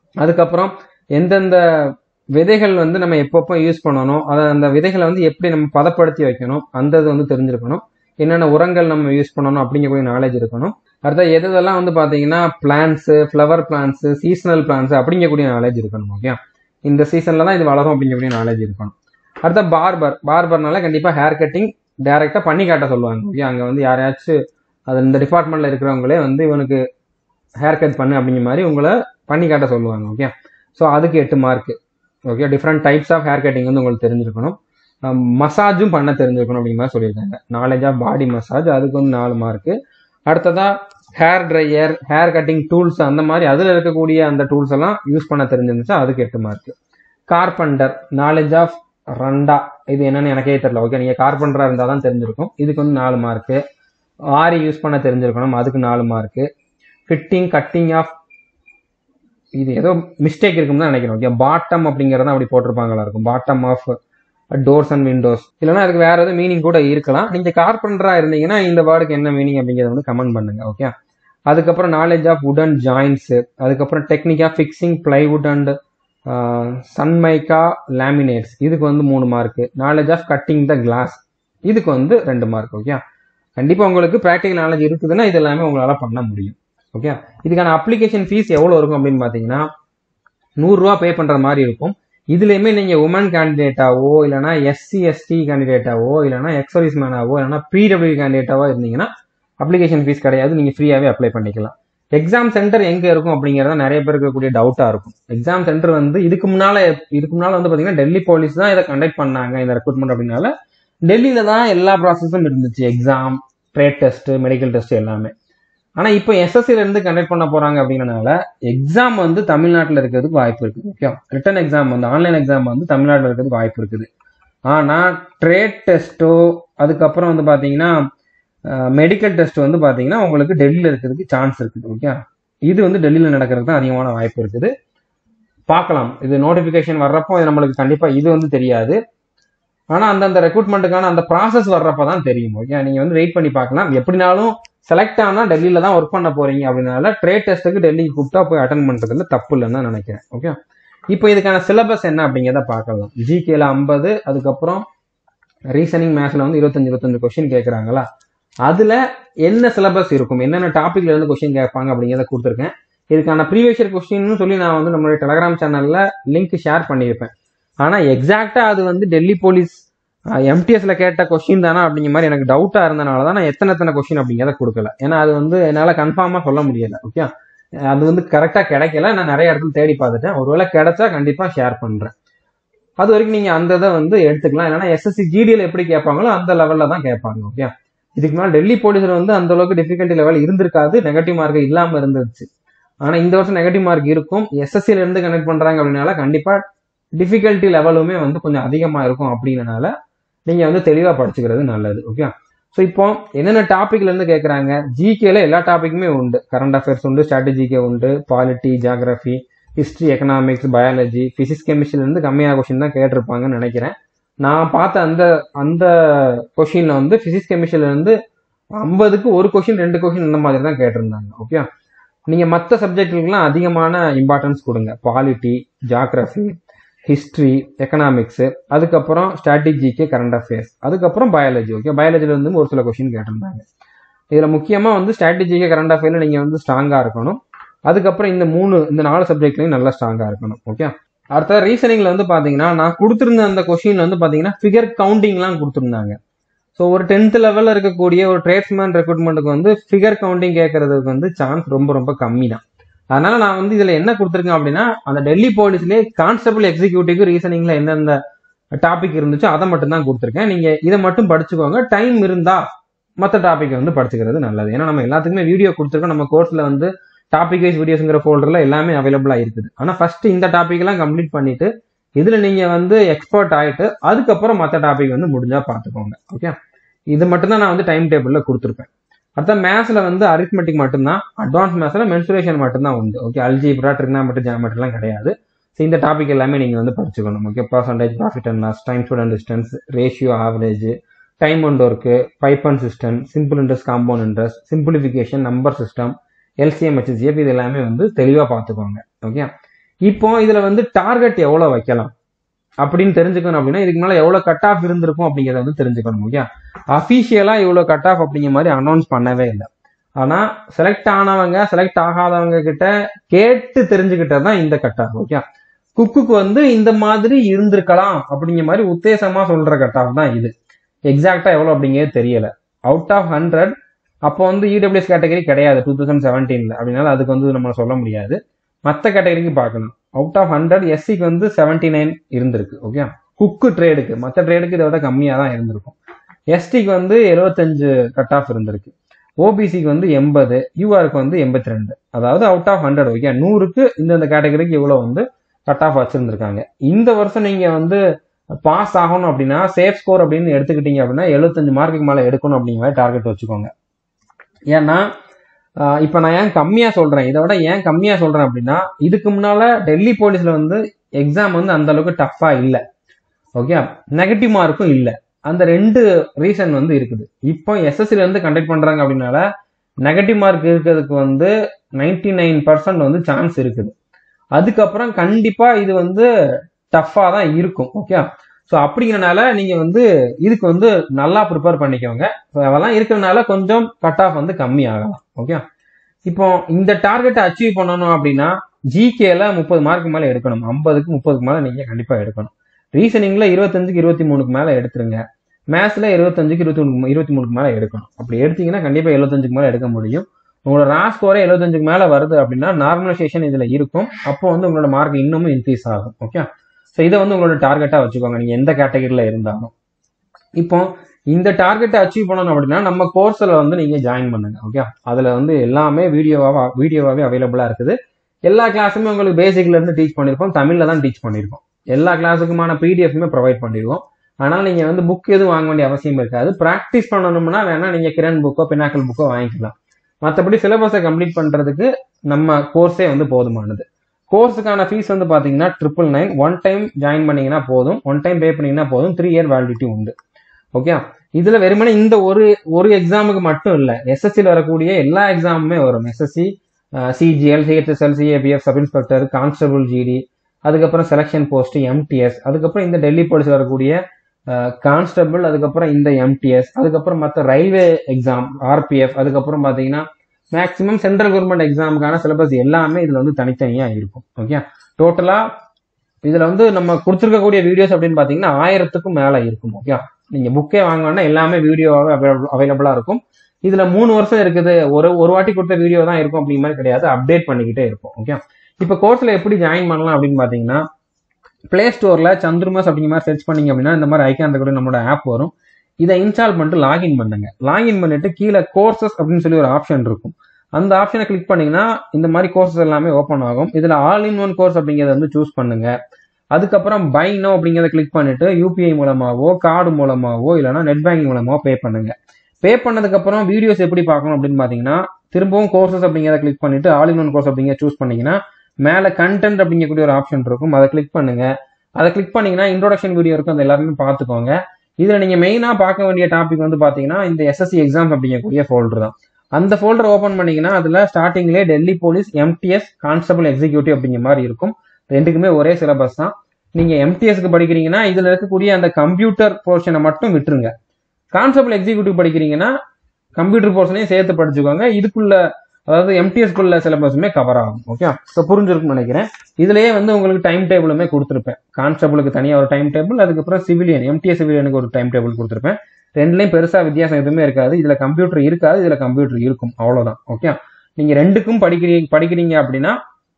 அதுக்கப்புறம் எந்தெந்த விதைகள் வந்து நம்ம எப்பப்போ யூஸ் பண்ணணும் அதை அந்த விதைகளை வந்து எப்படி நம்ம பதப்படுத்தி வைக்கணும் அந்த இது வந்து தெரிஞ்சிருக்கணும் என்னென்ன உரங்கள் நம்ம யூஸ் பண்ணணும் அப்படிங்கக்கூடிய நாலேஜ் இருக்கணும் அடுத்த எது எதெல்லாம் வந்து பார்த்தீங்கன்னா plants flower plants seasonal plants அப்படிங்கக்கூடிய நாலேஜ் இருக்கணும் ஓகே இந்த சீசனில் தான் இது வளரும் அப்படிங்கக்கூடிய நாலேஜ் இருக்கணும் அடுத்த பார்பர் பார்பர்னால கண்டிப்பாக ஹேர் கட்டிங் டைரெக்டாக பண்ணி காட்ட சொல்லுவாங்க ஓகே அங்கே வந்து யாரையாச்சும் அது இந்த டிபார்ட்மெண்ட்டில் இருக்கிறவங்களே வந்து இவனுக்கு ஹேர் கட் பண்ணு அப்படிங்கிற மாதிரி உங்களை பண்ணி காட்ட சொல்லுவாங்க ஓகே ஸோ அதுக்கு எட்டு மார்க்கு okay different types of hair cutting வந்து உங்களுக்கு தெரிஞ்சிருக்கணும் மசாஜும் பண்ண தெரிஞ்சிருக்கணும் அப்படிங்கிற மாதிரி சொல்லியிருக்காங்க நாலேஜ் ஆஃப் பாடி மசாஜ் அதுக்கு வந்து நாலு மார்க்கு அடுத்ததா hair dryer hair cutting tools அந்த மாதிரி அதில் இருக்கக்கூடிய அந்த டூல்ஸ் எல்லாம் யூஸ் பண்ண தெரிஞ்சிருந்துச்சா அதுக்கு எட்டு மார்க்கு கார்பெண்டர் நாலேஜ் ஆஃப் ரண்டா இது என்னன்னு எனக்கே தெரியல ஓகே நீங்கள் கார்பெண்டராக இருந்தால் தான் தெரிஞ்சிருக்கும் இதுக்கு வந்து நாலு மார்க்கு ஆரி யூஸ் பண்ண தெரிஞ்சிருக்கணும் அதுக்கு நாலு மார்க்கு ஃபிட்டிங் கட்டிங் ஆஃப் இது ஏதோ மிஸ்டேக் இருக்குன்னு தான் நினைக்கிறேன் ஓகே பாட்டம் அப்படிங்கிறத அப்படி போட்டிருப்பாங்களா இருக்கும் bottom of doors and windows இல்லைன்னா அதுக்கு வேற ஏதாவது மீனிங் கூட இருக்கலாம் நீங்க கார்பெண்டரா இருந்தீங்கன்னா இந்த வேர்டுக்கு என்ன மீனிங் அப்படிங்கிறத வந்து கமெண்ட் பண்ணுங்க ஓகே அதுக்கப்புறம் நாலேஜ் ஆஃப் உடன் ஜாயின்ஸ் அதுக்கப்புறம் technique of fixing plywood and Sunmica laminates இதுக்கு வந்து மூணு mark knowledge of cutting the glass இதுக்கு வந்து ரெண்டு மார்க் ஓகே கண்டிப்பா உங்களுக்கு ப்ராக்டிகல் நாலேஜ் இருக்குதுன்னா இது எல்லாமே உங்களால பண்ண முடியும் ஓகே இதுக்கான அப்ளிகேஷன் ஃபீஸ் எவ்வளோ இருக்கும் அப்படின்னு பார்த்தீங்கன்னா நூறுரூவா பே பண்ணுற மாதிரி இருக்கும் இதுலேயுமே நீங்கள் உமன் கேண்டிடேட்டாவோ இல்லைனா எஸ்சி எஸ்டி கேண்டிடேட்டாவோ இல்லைனா எக்ஸர்வீஸ் மேனாவோ இல்லைனா பிடபிள்யூ கேண்டிடேட்டாவோ இருந்தீங்கன்னா அப்ளிகேஷன் ஃபீஸ் கிடையாது நீங்கள் ஃப்ரீயாகவே அப்ளை பண்ணிக்கலாம் எக்ஸாம் சென்டர் எங்கே இருக்கும் அப்படிங்கிறத நிறைய பேர் இருக்கக்கூடிய டவுட்டாக இருக்கும் எக்ஸாம் சென்டர் வந்து இதுக்கு முன்னால் இதுக்கு முன்னால் வந்து பார்த்தீங்கன்னா டெல்லி போலீஸ் தான் இதை கண்டக்ட் பண்ணாங்க இந்த ரெக்ரூட்மெண்ட் அப்படின்னால டெல்லியில் தான் எல்லா ப்ராசஸும் இருந்துச்சு exam trade test medical test எல்லாமே ஆனால் இப்போ எஸ்எஸ்சில இருந்து கண்டக்ட் பண்ண போறாங்க அப்படிங்கறனால எக்ஸாம் வந்து தமிழ்நாட்டில் இருக்கிறதுக்கு வாய்ப்பு இருக்குது ஓகே ரிட்டன் எக்ஸாம் வந்து ஆன்லைன் எக்ஸாம் வந்து தமிழ்நாட்டில் இருக்கிறதுக்கு வாய்ப்பு இருக்குது ஆனால் ட்ரேட் டெஸ்ட்டோ அதுக்கப்புறம் வந்து பார்த்தீங்கன்னா மெடிக்கல் டெஸ்ட் வந்து பார்த்தீங்கன்னா உங்களுக்கு டெல்லியில் இருக்கிறதுக்கு சான்ஸ் இருக்குது ஓகே இது வந்து டெல்லியில் நடக்கிறதுக்கு தான் அதிகமான வாய்ப்பு இருக்குது பார்க்கலாம் இது நோட்டிஃபிகேஷன் வர்றப்போ இது நம்மளுக்கு கண்டிப்பாக இது வந்து தெரியாது ஆனால் அந்தந்த ரெக்ரூட்மெண்ட்டுக்கான அந்த ப்ராசஸ் வர்றப்ப தான் தெரியும் ஓகே நீங்கள் வந்து வெயிட் பண்ணி பார்க்கலாம் எப்படினாலும் செலக்ட் ஆனால் டெல்லியில் தான் ஒர்க் பண்ண போறீங்க அப்படின்னால ட்ரேட் டெஸ்ட்டுக்கு டெல்லிக்கு கூப்பிட்டா போய் அட்டன் பண்ணுறதுல தப்பு இல்லைன்னு தான் நினைக்கிறேன் ஓகே இப்போ இதுக்கான சிலபஸ் என்ன அப்படிங்கிறத பார்க்கலாம் ஜிகேல ஐம்பது அதுக்கப்புறம் ரீசனிங் மேத்ஸ்ல வந்து இருபத்தஞ்சு இருபத்தஞ்சு கொஸ்டின் கேட்குறாங்களா அதுல என்ன சிலபஸ் இருக்கும் என்னென்ன டாபிக்ல இருந்து கொஸ்டின் கேட்பாங்க அப்படிங்கிறத கொடுத்துருக்கேன் இதுக்கான ப்ரீவியஸ் இயர் கொஸ்டின்னு சொல்லி நான் வந்து நம்மளுடைய டெலகிராம் சேனல்ல லிங்க் ஷேர் பண்ணியிருப்பேன் ஆனா எக்ஸாக்டா அது வந்து டெல்லி போலீஸ் எம்டிஎஸ்ல கேட்ட கொஸ்டின் தானா அப்படிங்கிற மாதிரி எனக்கு டவுட்டா இருந்தனால தான் நான் எத்தனை எத்தனை கொஸ்டின் அப்படிங்கிறத கொடுக்கல ஏன்னா அது வந்து என்னால கன்ஃபார்மா சொல்ல முடியல ஓகே அது வந்து கரெக்டா கிடைக்கல நான் நிறைய இடத்துல தேடி பார்த்துட்டேன் ஒருவேளை கிடைச்சா கண்டிப்பா ஷேர் பண்றேன் அது வரைக்கும் நீங்க அந்த இதை வந்து எடுத்துக்கலாம் இல்லைன்னா எஸ்எஸ்சி ஜிடியில் எப்படி கேட்பாங்களோ அந்த லெவல்ல தான் கேட்பாங்க ஓகே இதுக்கு மேலே டெல்லி போலீஸ்ல வந்து அந்த அளவுக்கு டிஃபிகல்ட்டி லெவல் இருந்திருக்காது நெகட்டிவ் மார்க் இல்லாம இருந்துச்சு ஆனா இந்த வருஷம் நெகட்டிவ் மார்க் இருக்கும் எஸ்எஸ்சில இருந்து கனெக்ட் பண்றாங்க அப்படின்னால கண்டிப்பா டிஃபிகல்ட்டி லெவலுமே வந்து கொஞ்சம் அதிகமா இருக்கும் அப்படின்றனால நீங்க வந்து தெளிவா படிச்சுக்கிறது நல்லது ஓகே ஸோ இப்போ என்னென்ன டாபிக்ல இருந்து கேட்குறாங்க ஜிகேல எல்லா டாபிக்குமே உண்டு கரண்ட் அஃபேர்ஸ் உண்டு ஸ்ட்ராட்டஜிக்கே உண்டு polity geography history economics biology physics கெமிஸ்ட்ரில இருந்து கம்மியான கொஸ்டின் தான் கேட்டிருப்பாங்கன்னு நினைக்கிறேன் நான் பார்த்த அந்த அந்த கொஷின்ல வந்து பிசிக்ஸ் கெமிஸ்ட்ரில இருந்து ஐம்பதுக்கு ஒரு கொஷின் ரெண்டு கொஷின் இந்த மாதிரி தான் கேட்டிருந்தாங்க ஓகே நீங்க மற்ற சப்ஜெக்டுக்கெல்லாம் அதிகமான இம்பார்ட்டன்ஸ் கொடுங்க பாலிட்டி ஜியாகிரபி ஹிஸ்ட்ரி எக்கனாமிக்ஸ் அதுக்கப்புறம் ஸ்ட்ராட்டஜிக்கு கரண்ட் அஃபேர்ஸ் அதுக்கப்புறம் பயாலஜி ஓகே பயாலஜில இருந்து ஒரு சில கொஸ்டின் கேட்டிருந்தாங்க இதுல முக்கியமா வந்து ஸ்ட்ராட்டஜிக்கு கரண்ட் அஃபேர்ல நீங்க வந்து ஸ்ட்ராங்கா இருக்கணும் அதுக்கப்புறம் இந்த மூணு இந்த நாலு சப்ஜெக்ட்லயும் நல்லா ஸ்ட்ராங்கா இருக்கணும் ஓகே அடுத்த ரீசனிங்ல வந்து பாத்தீங்கன்னா நான் கொடுத்திருந்த அந்த கொஸ்டின்ல வந்து பாத்தீங்கன்னா ஃபிகர் கவுண்டிங்லாம் கொடுத்துருந்தாங்க ஸோ ஒரு டென்த் லெவலில் இருக்கக்கூடிய ஒரு ட்ரேட்ஸ்மேன் ரெக்ரூட்மெண்ட்டுக்கு வந்து ஃபிகர் கவுண்டிங் கேட்கறதுக்கு வந்து சான்ஸ் ரொம்ப ரொம்ப கம்மி தான் அதனால நான் வந்து இதுல என்ன கொடுத்துருக்கேன் அப்படின்னா அந்த டெல்லி போலீஸ்லேயே கான்ஸ்டபிள் எக்ஸிக்யூட்டிவ் ரீசனிங்ல எந்தெந்த டாபிக் இருந்துச்சோ அதை மட்டும் தான் கொடுத்துருக்கேன் நீங்க இதை மட்டும் படிச்சுக்கோங்க டைம் இருந்தா மற்ற டாபிக் வந்து படிச்சுக்கிறது நல்லது ஏன்னா நம்ம எல்லாத்துக்குமே வீடியோ கொடுத்துருக்கோம் நம்ம கோர்ஸ்ல வந்து டாபிக் வைஸ் வீடியோஸ்ங்கிற ஃபோல்டர்ல எல்லாமே அவைலபிளா இருக்குது ஆனா ஃபர்ஸ்ட் இந்த டாபிக் எல்லாம் கம்ப்ளீட் பண்ணிட்டு இதுல நீங்க வந்து எக்ஸ்பர்ட் ஆயிட்டு அதுக்கப்புறம் மற்ற டாபிக் வந்து முடிஞ்சா பாத்துக்கோங்க ஓகே இது மட்டும் தான் நான் வந்து டைம் டேபிள்ல கொடுத்துருப்பேன் அடுத்த மேத்ஸ்ல வந்து அரித்மெட்டிக் மட்டும்தான் அட்வான்ஸ் மேத்ஸ்ல மென்சுரேஷன் மட்டும்தான் உண்டு ஓகே அல்ஜிப்ரா ட்ரிக்னாமெட்ரி ஜாமெட்ரிலாம் கிடையாது ஸோ இந்த டாபிக் எல்லாமே நீங்க வந்து படிச்சுக்கணும் okay percentage profit and loss time student distance ratio average time and work pipe and cistern simple interest compound interest simplification number system LCM HCF இது எல்லாமே வந்து தெளிவாக பார்த்துக்கோங்க ஓகே இப்போ இதுல வந்து டார்கெட் எவ்வளவு வைக்கலாம் அப்படின்னு தெரிஞ்சுக்கணும் அப்படின்னா இதுக்கு மேல எவ்வளவு கட் ஆஃப் இருந்திருக்கும் அப்படிங்கறத வந்து தெரிஞ்சுக்கணும் ஓகே அபிஷியலா இவ்வளவு கட் ஆஃப் அப்படிங்கிற மாதிரி அனௌன்ஸ் பண்ணவே இல்லை ஆனா செலக்ட் ஆனவங்க செலக்ட் ஆகாதவங்க கிட்ட கேட்டு தெரிஞ்சுக்கிட்டது தான் இந்த கட் ஆஃப் ஓகே குக்குக்கு வந்து இந்த மாதிரி இருந்திருக்கலாம் அப்படிங்கிற மாதிரி உத்தேசமா சொல்ற கட் ஆஃப் தான் இது எக்ஸாக்டா எவ்வளவு அப்படிங்கிறது தெரியல அவுட் ஆஃப் ஹண்ட்ரட் அப்போ வந்து இடபிள்யூஎஸ் கேட்டகரி கிடையாது டூ தௌசண்ட் செவன்டீன்ல அப்படினால அதுக்கு வந்து நம்ம சொல்ல முடியாது மற்ற கேட்டகரிக்கு பார்க்கணும் அவுட் ஆஃப் ஹண்ட்ரட் எஸ்சிக்கு வந்து செவன்டி நைன் இருந்திருக்கு ஓகே குக்கு ட்ரேடுக்கு மற்ற ட்ரேடுக்கு இதை விட கம்மியாக தான் இருந்திருக்கும் எஸ்டிக்கு வந்து எழுபத்தஞ்சு கட் ஆஃப் இருந்திருக்கு ஓபிசிக்கு வந்து எண்பது யூஆருக்கு வந்து எண்பத்தி ரெண்டு அதாவது அவுட் ஆஃப் ஹண்ட்ரட் ஓகே நூறுக்கு இந்தந்த கேட்டகரிக்கு இவ்வளோ வந்து கட் ஆஃப் வச்சிருந்திருக்காங்க இந்த வருஷம் நீங்க வந்து பாஸ் ஆகணும் அப்படின்னா சேஃப் ஸ்கோர் அப்படின்னு எடுத்துக்கிட்டீங்க அப்படின்னா எழுபத்தஞ்சு மார்க்குக்கு மேலே எடுக்கணும் அப்படிங்கிற மாதிரி டார்கெட் வச்சுக்கோங்க ஏன்னா ஆஹ் இப்ப நான் ஏன் கம்மியா சொல்றேன் இதை விட ஏன் கம்மியா சொல்றேன் அப்படின்னா இதுக்கு முன்னால டெல்லி போலீஸ்ல வந்து எக்ஸாம் வந்து அந்த அளவுக்கு டஃப்பா இல்ல ஓகே நெகட்டிவ் மார்க்கும் இல்ல அந்த ரெண்டு ரீசன் வந்து இருக்குது இப்போ எஸ்எஸ்சில இருந்து கண்டக்ட் பண்றாங்க அப்படின்னால நெகட்டிவ் மார்க் இருக்கிறதுக்கு வந்து நைன்டி நைன் பர்சன்ட் வந்து சான்ஸ் இருக்குது அதுக்கப்புறம் கண்டிப்பா இது வந்து டஃப்பா தான் இருக்கும் ஓகே ஸோ அப்படிங்கிறனால நீங்க வந்து இதுக்கு வந்து நல்லா ப்ரிப்பேர் பண்ணிக்கோங்க ஸோ அதெல்லாம் இருக்கிறனால கொஞ்சம் கட் ஆஃப் வந்து கம்மி ஆகலாம் ஓகே இப்போ இந்த டார்கெட்டை அச்சீவ் பண்ணணும் அப்படின்னா ஜிகேல முப்பது மார்க் மேல எடுக்கணும் ஐம்பதுக்கு முப்பதுக்கு மேல நீங்க கண்டிப்பா எடுக்கணும் ரீசனிங்ல இருபத்தஞ்சுக்கு இருபத்தி மூணுக்கு மேல எடுத்துருங்க மேத்ஸ்ல இருபத்தஞ்சுக்கு இருபத்தி மூணு இருபத்தி மூணுக்கு மேல எடுக்கணும் அப்படி எடுத்தீங்கன்னா கண்டிப்பா எழுபத்தஞ்சுக்கு மேல எடுக்க முடியும் உங்களோட ரா ஸ்கோரே எழுபத்தஞ்சுக்கு மேல வருது அப்படின்னா நார்மலைசேஷன் இதுல இருக்கும் அப்போ வந்து உங்களோட மார்க் இன்னமும் இன்க்ரீஸ் ஆகும் ஓகே ஸோ இதை வந்து உங்களோட டார்கெட்டா வச்சுக்கோங்க நீங்க எந்த கேட்டகரியில இருந்தாலும் இப்போ இந்த டார்கெட்டை அச்சீவ் பண்ணணும் அப்படின்னா நம்ம கோர்ஸ்ல வந்து நீங்க ஜாயின் பண்ணுங்க ஓகே அதுல வந்து எல்லாமே வீடியோவா வீடியோவாவே அவைலபிளா இருக்குது எல்லா கிளாஸுமே உங்களுக்கு பேசிக்ல இருந்து டீச் பண்ணிருப்போம் தமிழ்ல தான் டீச் பண்ணிருக்கோம் எல்லா கிளாஸுக்குமான பிடிஎஃப்மே ப்ரொவைட் பண்ணிடுவோம் ஆனால் நீங்க வந்து புக் எதுவும் வாங்க வேண்டிய அவசியம் இருக்காது ப்ராக்டிஸ் பண்ணணும்னா வேணா நீங்க கிரண் புக்கோ பினாக்கல் புக்கோ வாங்கிக்கலாம் மற்றபடி சிலபஸை கம்ப்ளீட் பண்றதுக்கு நம்ம கோர்ஸே வந்து போதுமானது கோர்ஸுக்கான ஃபீஸ் வந்து பாத்தீங்கன்னா triple nine one time join பண்ணீங்கன்னா போதும் ஒன் டைம் பே பண்ணீங்கன்னா போதும் த்ரீ இயர் வேலிடிட்டி உண்டு ஓகே இதுல வெறுமனே இந்த ஒரு ஒரு எக்ஸாமுக்கு மட்டும் இல்ல எஸ்எஸ்சியில் வரக்கூடிய எல்லா எக்ஸாமுமே வரும் SSC CGL CHSL CAPF sub inspector constable GD அதுக்கப்புறம் செலெக்ஷன் போஸ்ட் எம்டிஎஸ் அதுக்கப்புறம் இந்த டெல்லி போலீஸ் வரக்கூடிய கான்ஸ்டபிள் அதுக்கப்புறம் இந்த எம்டிஎஸ் அதுக்கப்புறம் மற்ற ரயில்வே எக்ஸாம் ஆர்பிஎஃப் அதுக்கப்புறம் பாத்தீங்கன்னா மேக்ஸிமம் சென்ட்ரல் கவர்மெண்ட் எக்ஸாமுக்கான சிலபஸ் எல்லாமே இதுல வந்து தனித்தனியா இருக்கும் ஓகே டோட்டலா இதுல வந்து நம்ம கொடுத்துருக்கக்கூடிய வீடியோஸ் அப்படின்னு பாத்தீங்கன்னா ஆயிரத்துக்கும் மேல இருக்கும் ஓகே நீங்க புக்கே வாங்கினா எல்லாமே வீடியோவாக அவைலபிளா இருக்கும் இதுல மூணு வருஷம் இருக்குது ஒரு ஒரு வாட்டி கொடுத்த வீடியோ தான் இருக்கும் அப்படிங்கிற மாதிரி கிடையாது அப்டேட் பண்ணிக்கிட்டே இருக்கும் ஓகே இப்போ கோர்ஸ்ல எப்படி ஜாயின் பண்ணலாம் அப்படின்னு பாத்தீங்கன்னா பிளே ஸ்டோர்ல சந்துருமாஸ் அப்படிங்கிற மாதிரி சர்ச் பண்ணீங்க அப்படின்னா இந்த மாதிரி ஐக்கான் கூட நம்மளோட ஆப் வரும் இதை இன்ஸ்டால் பண்ணிட்டு லாகின் பண்ணுங்க லாகின் பண்ணிட்டு கீழே கோர்சஸ் அப்படின்னு சொல்லி ஒரு ஆப்ஷன் இருக்கும் அந்த ஆப்ஷனை கிளிக் பண்ணீங்கன்னா இந்த மாதிரி கோர்சஸ் எல்லாமே ஓப்பன் ஆகும் இதுல ஆல் இன் ஒன் கோர்ஸ் அப்படிங்கறத வந்து சூஸ் பண்ணுங்க அதுக்கப்புறம் பை நோ அப்படிங்கிறத கிளிக் பண்ணிட்டு யூபிஐ மூலமாவோ கார்டு மூலமாவோ இல்லைன்னா நெட் பேங்கிங் மூலமாவோ பே பண்ணுங்க பே பண்ணதுக்கு அப்புறம் வீடியோஸ் எப்படி பார்க்கணும் அப்படின்னு பாத்தீங்கன்னா திரும்பவும் கோர்சஸ் அப்படிங்கிறத கிளிக் பண்ணிட்டு ஆல் இன் ஒன் கோர்ஸ் அப்படிங்கிற சூஸ் பண்ணீங்கன்னா மேல கண்டென்ட் அப்படிங்கக்கூடிய ஒரு ஆப்ஷன் இருக்கும் அதை கிளிக் பண்ணுங்க அதை கிளிக் பண்ணீங்கன்னா இன்ட்ரோடக்ஷன் வீடியோ இருக்கும் அது எல்லாருமே பார்த்துக்கோங்க இதுல நீங்க மெயினா பார்க்க வேண்டிய டாபிக் வந்து பாத்தீங்கன்னா இந்த எஸ்எஸ்சி எக்ஸாம் அப்படிங்கக்கூடிய ஃபோல்டர் தான் அந்த ஃபோல்டர் ஓபன் பண்ணீங்கன்னா அதுல ஸ்டார்டிங்லேயே Delhi police MTS constable executive அப்படிங்கிற மாதிரி இருக்கும் ரெண்டுக்குமே ஒரே சிலபஸ் தான் நீங்க எம்டிஎஸ்க்கு படிக்கிறீங்கன்னா இதுல இருக்கக்கூடிய அந்த கம்ப்யூட்டர் போர்ஷனை மட்டும் விட்டுருங்க கான்ஸ்டபிள் எக்ஸிக்யூட்டிவ் படிக்கிறீங்கன்னா கம்ப்யூட்டர் போர்ஷனையும் சேர்த்து படிச்சுக்கோங்க இதுக்குள்ள அதாவது எம்டிஎஸ்குள்ள சிலபஸுமே கவர் ஆகும் ஓகே ஸோ புரிஞ்சிருக்கும்னு நினைக்கிறேன் இதுலயே வந்து உங்களுக்கு டைம் டேபிளுமே கொடுத்துருப்பேன் கான்ஸ்டபிளுக்கு தனியாக ஒரு டைம் டேபிள் அதுக்கப்புறம் சிவிலியன் எம்டிஎஸ் சிவிலியனுக்கு ஒரு டைம் டேபிள் கொடுத்துருப்பேன் ரெண்டுலையும் பெருசா வித்தியாசம் எதுவுமே இருக்காது இதுல கம்ப்யூட்டர் இருக்காது இதுல கம்ப்யூட்டர் இருக்கும் அவ்வளவுதான் ஓகே நீங்க ரெண்டுக்கும் படிக்கிறீங்க படிக்கிறீங்க அப்படின்னா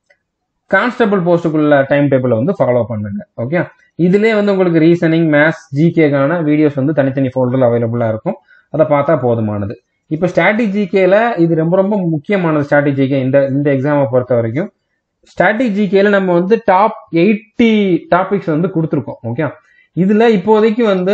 கான்ஸ்டபிள் போஸ்ட்டுக்குள்ள டைம் டேபிள வந்து ஃபாலோ பண்ணுங்க ஓகே இதுலயே வந்து உங்களுக்கு ரீசனிங் மேத்ஸ் ஜிகேக்கான வீடியோஸ் வந்து தனித்தனி ஃபோல்டர்ல அவைலபிளா இருக்கும் அதை பார்த்தா போதுமானது இப்போ ஸ்ட்ராட்டஜிகேல இது ரொம்ப ரொம்ப முக்கியமானது ஸ்ட்ராட்டஜிகே இந்த இந்த எக்ஸாமை பொறுத்த வரைக்கும் ஸ்ட்ராட்டஜிகேல நம்ம வந்து டாப் எயிட்டி டாபிக்ஸ் வந்து கொடுத்துருக்கோம் ஓகே இதுல இப்போதைக்கு வந்து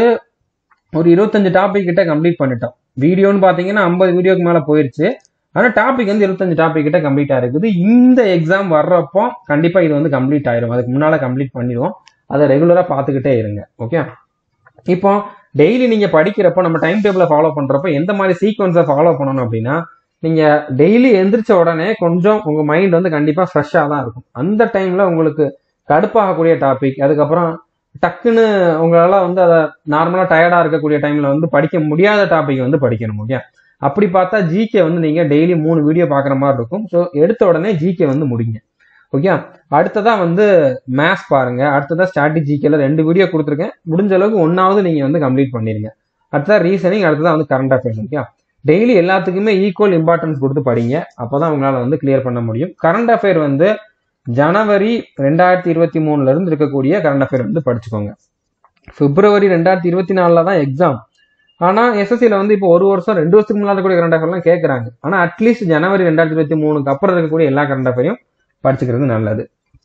ஒரு இருபத்தஞ்சு டாபிக் கிட்ட கம்ப்ளீட் பண்ணிட்டோம் வீடியோன்னு பாத்தீங்கன்னா ஐம்பது வீடியோக்கு மேல போயிருச்சு ஆனா டாபிக் வந்து இருபத்தஞ்சு டாபிக் கிட்ட கம்ப்ளீட் ஆயிருக்குது இந்த எக்ஸாம் வர்றப்போ கண்டிப்பா இது வந்து கம்ப்ளீட் ஆயிரும் அதுக்கு முன்னால கம்ப்ளீட் பண்ணிடுவோம் அதை ரெகுலரா பார்த்துக்கிட்டே இருங்க ஓகே இப்போ டெய்லி நீங்க படிக்கிறப்போ நம்ம டைம் டேபிள ஃபாலோ பண்றப்போ எந்த மாதிரி சீக்வன்ஸை ஃபாலோ பண்ணணும் அப்படின்னா நீங்க டெய்லி எந்திரிச்ச உடனே கொஞ்சம் உங்க மைண்ட் வந்து கண்டிப்பா ஃப்ரெஷ்ஷா தான் இருக்கும் அந்த டைம்ல உங்களுக்கு கடுப்பாகக்கூடிய டாபிக் அதுக்கப்புறம் டக்குன்னு உங்களால வந்து அதை நார்மலா டயர்டா இருக்கக்கூடிய டைம்ல வந்து படிக்க முடியாத டாபிக் வந்து படிக்கணும் ஓகே அப்படி பார்த்தா ஜிகே வந்து நீங்க டெய்லி மூணு வீடியோ பார்க்குற மாதிரி இருக்கும் ஸோ எடுத்த உடனே ஜிகே வந்து முடிங்க ஓகே அடுத்ததா வந்து மேத்ஸ் பாருங்க அடுத்ததா ஸ்ட்ராட்டஜிக்கல ரெண்டு வீடியோ கொடுத்துருக்கேன் முடிஞ்ச அளவுக்கு ஒன்னாவது நீங்க வந்து கம்ப்ளீட் பண்ணிருங்க அடுத்ததா ரீசனிங் அடுத்ததா வந்து கரண்ட் அஃபேர்ஸ் ஓகே டெய்லி எல்லாத்துக்குமே ஈக்குவல் இம்பார்ட்டன்ஸ் கொடுத்து படிங்க அப்பதான் உங்களால வந்து கிளியர் பண்ண முடியும் கரண்ட் அஃபேர் வந்து ஜனவரி ரெண்டாயிரத்தி இருபத்தி மூணுல இருந்து இருக்கக்கூடிய கரண்ட் அஃபேர் வந்து படிச்சுக்கோங்க பிப்ரவரி ரெண்டாயிரத்தி இருபத்தி நாலுல தான் எக்ஸாம் ஆனா எஸ்எஸ்சியில் வந்து இப்போ ஒரு வருஷம் ரெண்டு வருஷத்துக்கு முன்னாடி கூட கரண்ட் அஃபேர்லாம் கேட்கறாங்க ஆனா அட்லீஸ்ட் ஜனவரி ரெண்டாயிரத்தி இருபத்தி மூணுக்கு அப்புறம் இருக்கக்கூடிய எல்லா கரண்ட் அஃபேரையும் படிச்சுக்கிறது நல்லது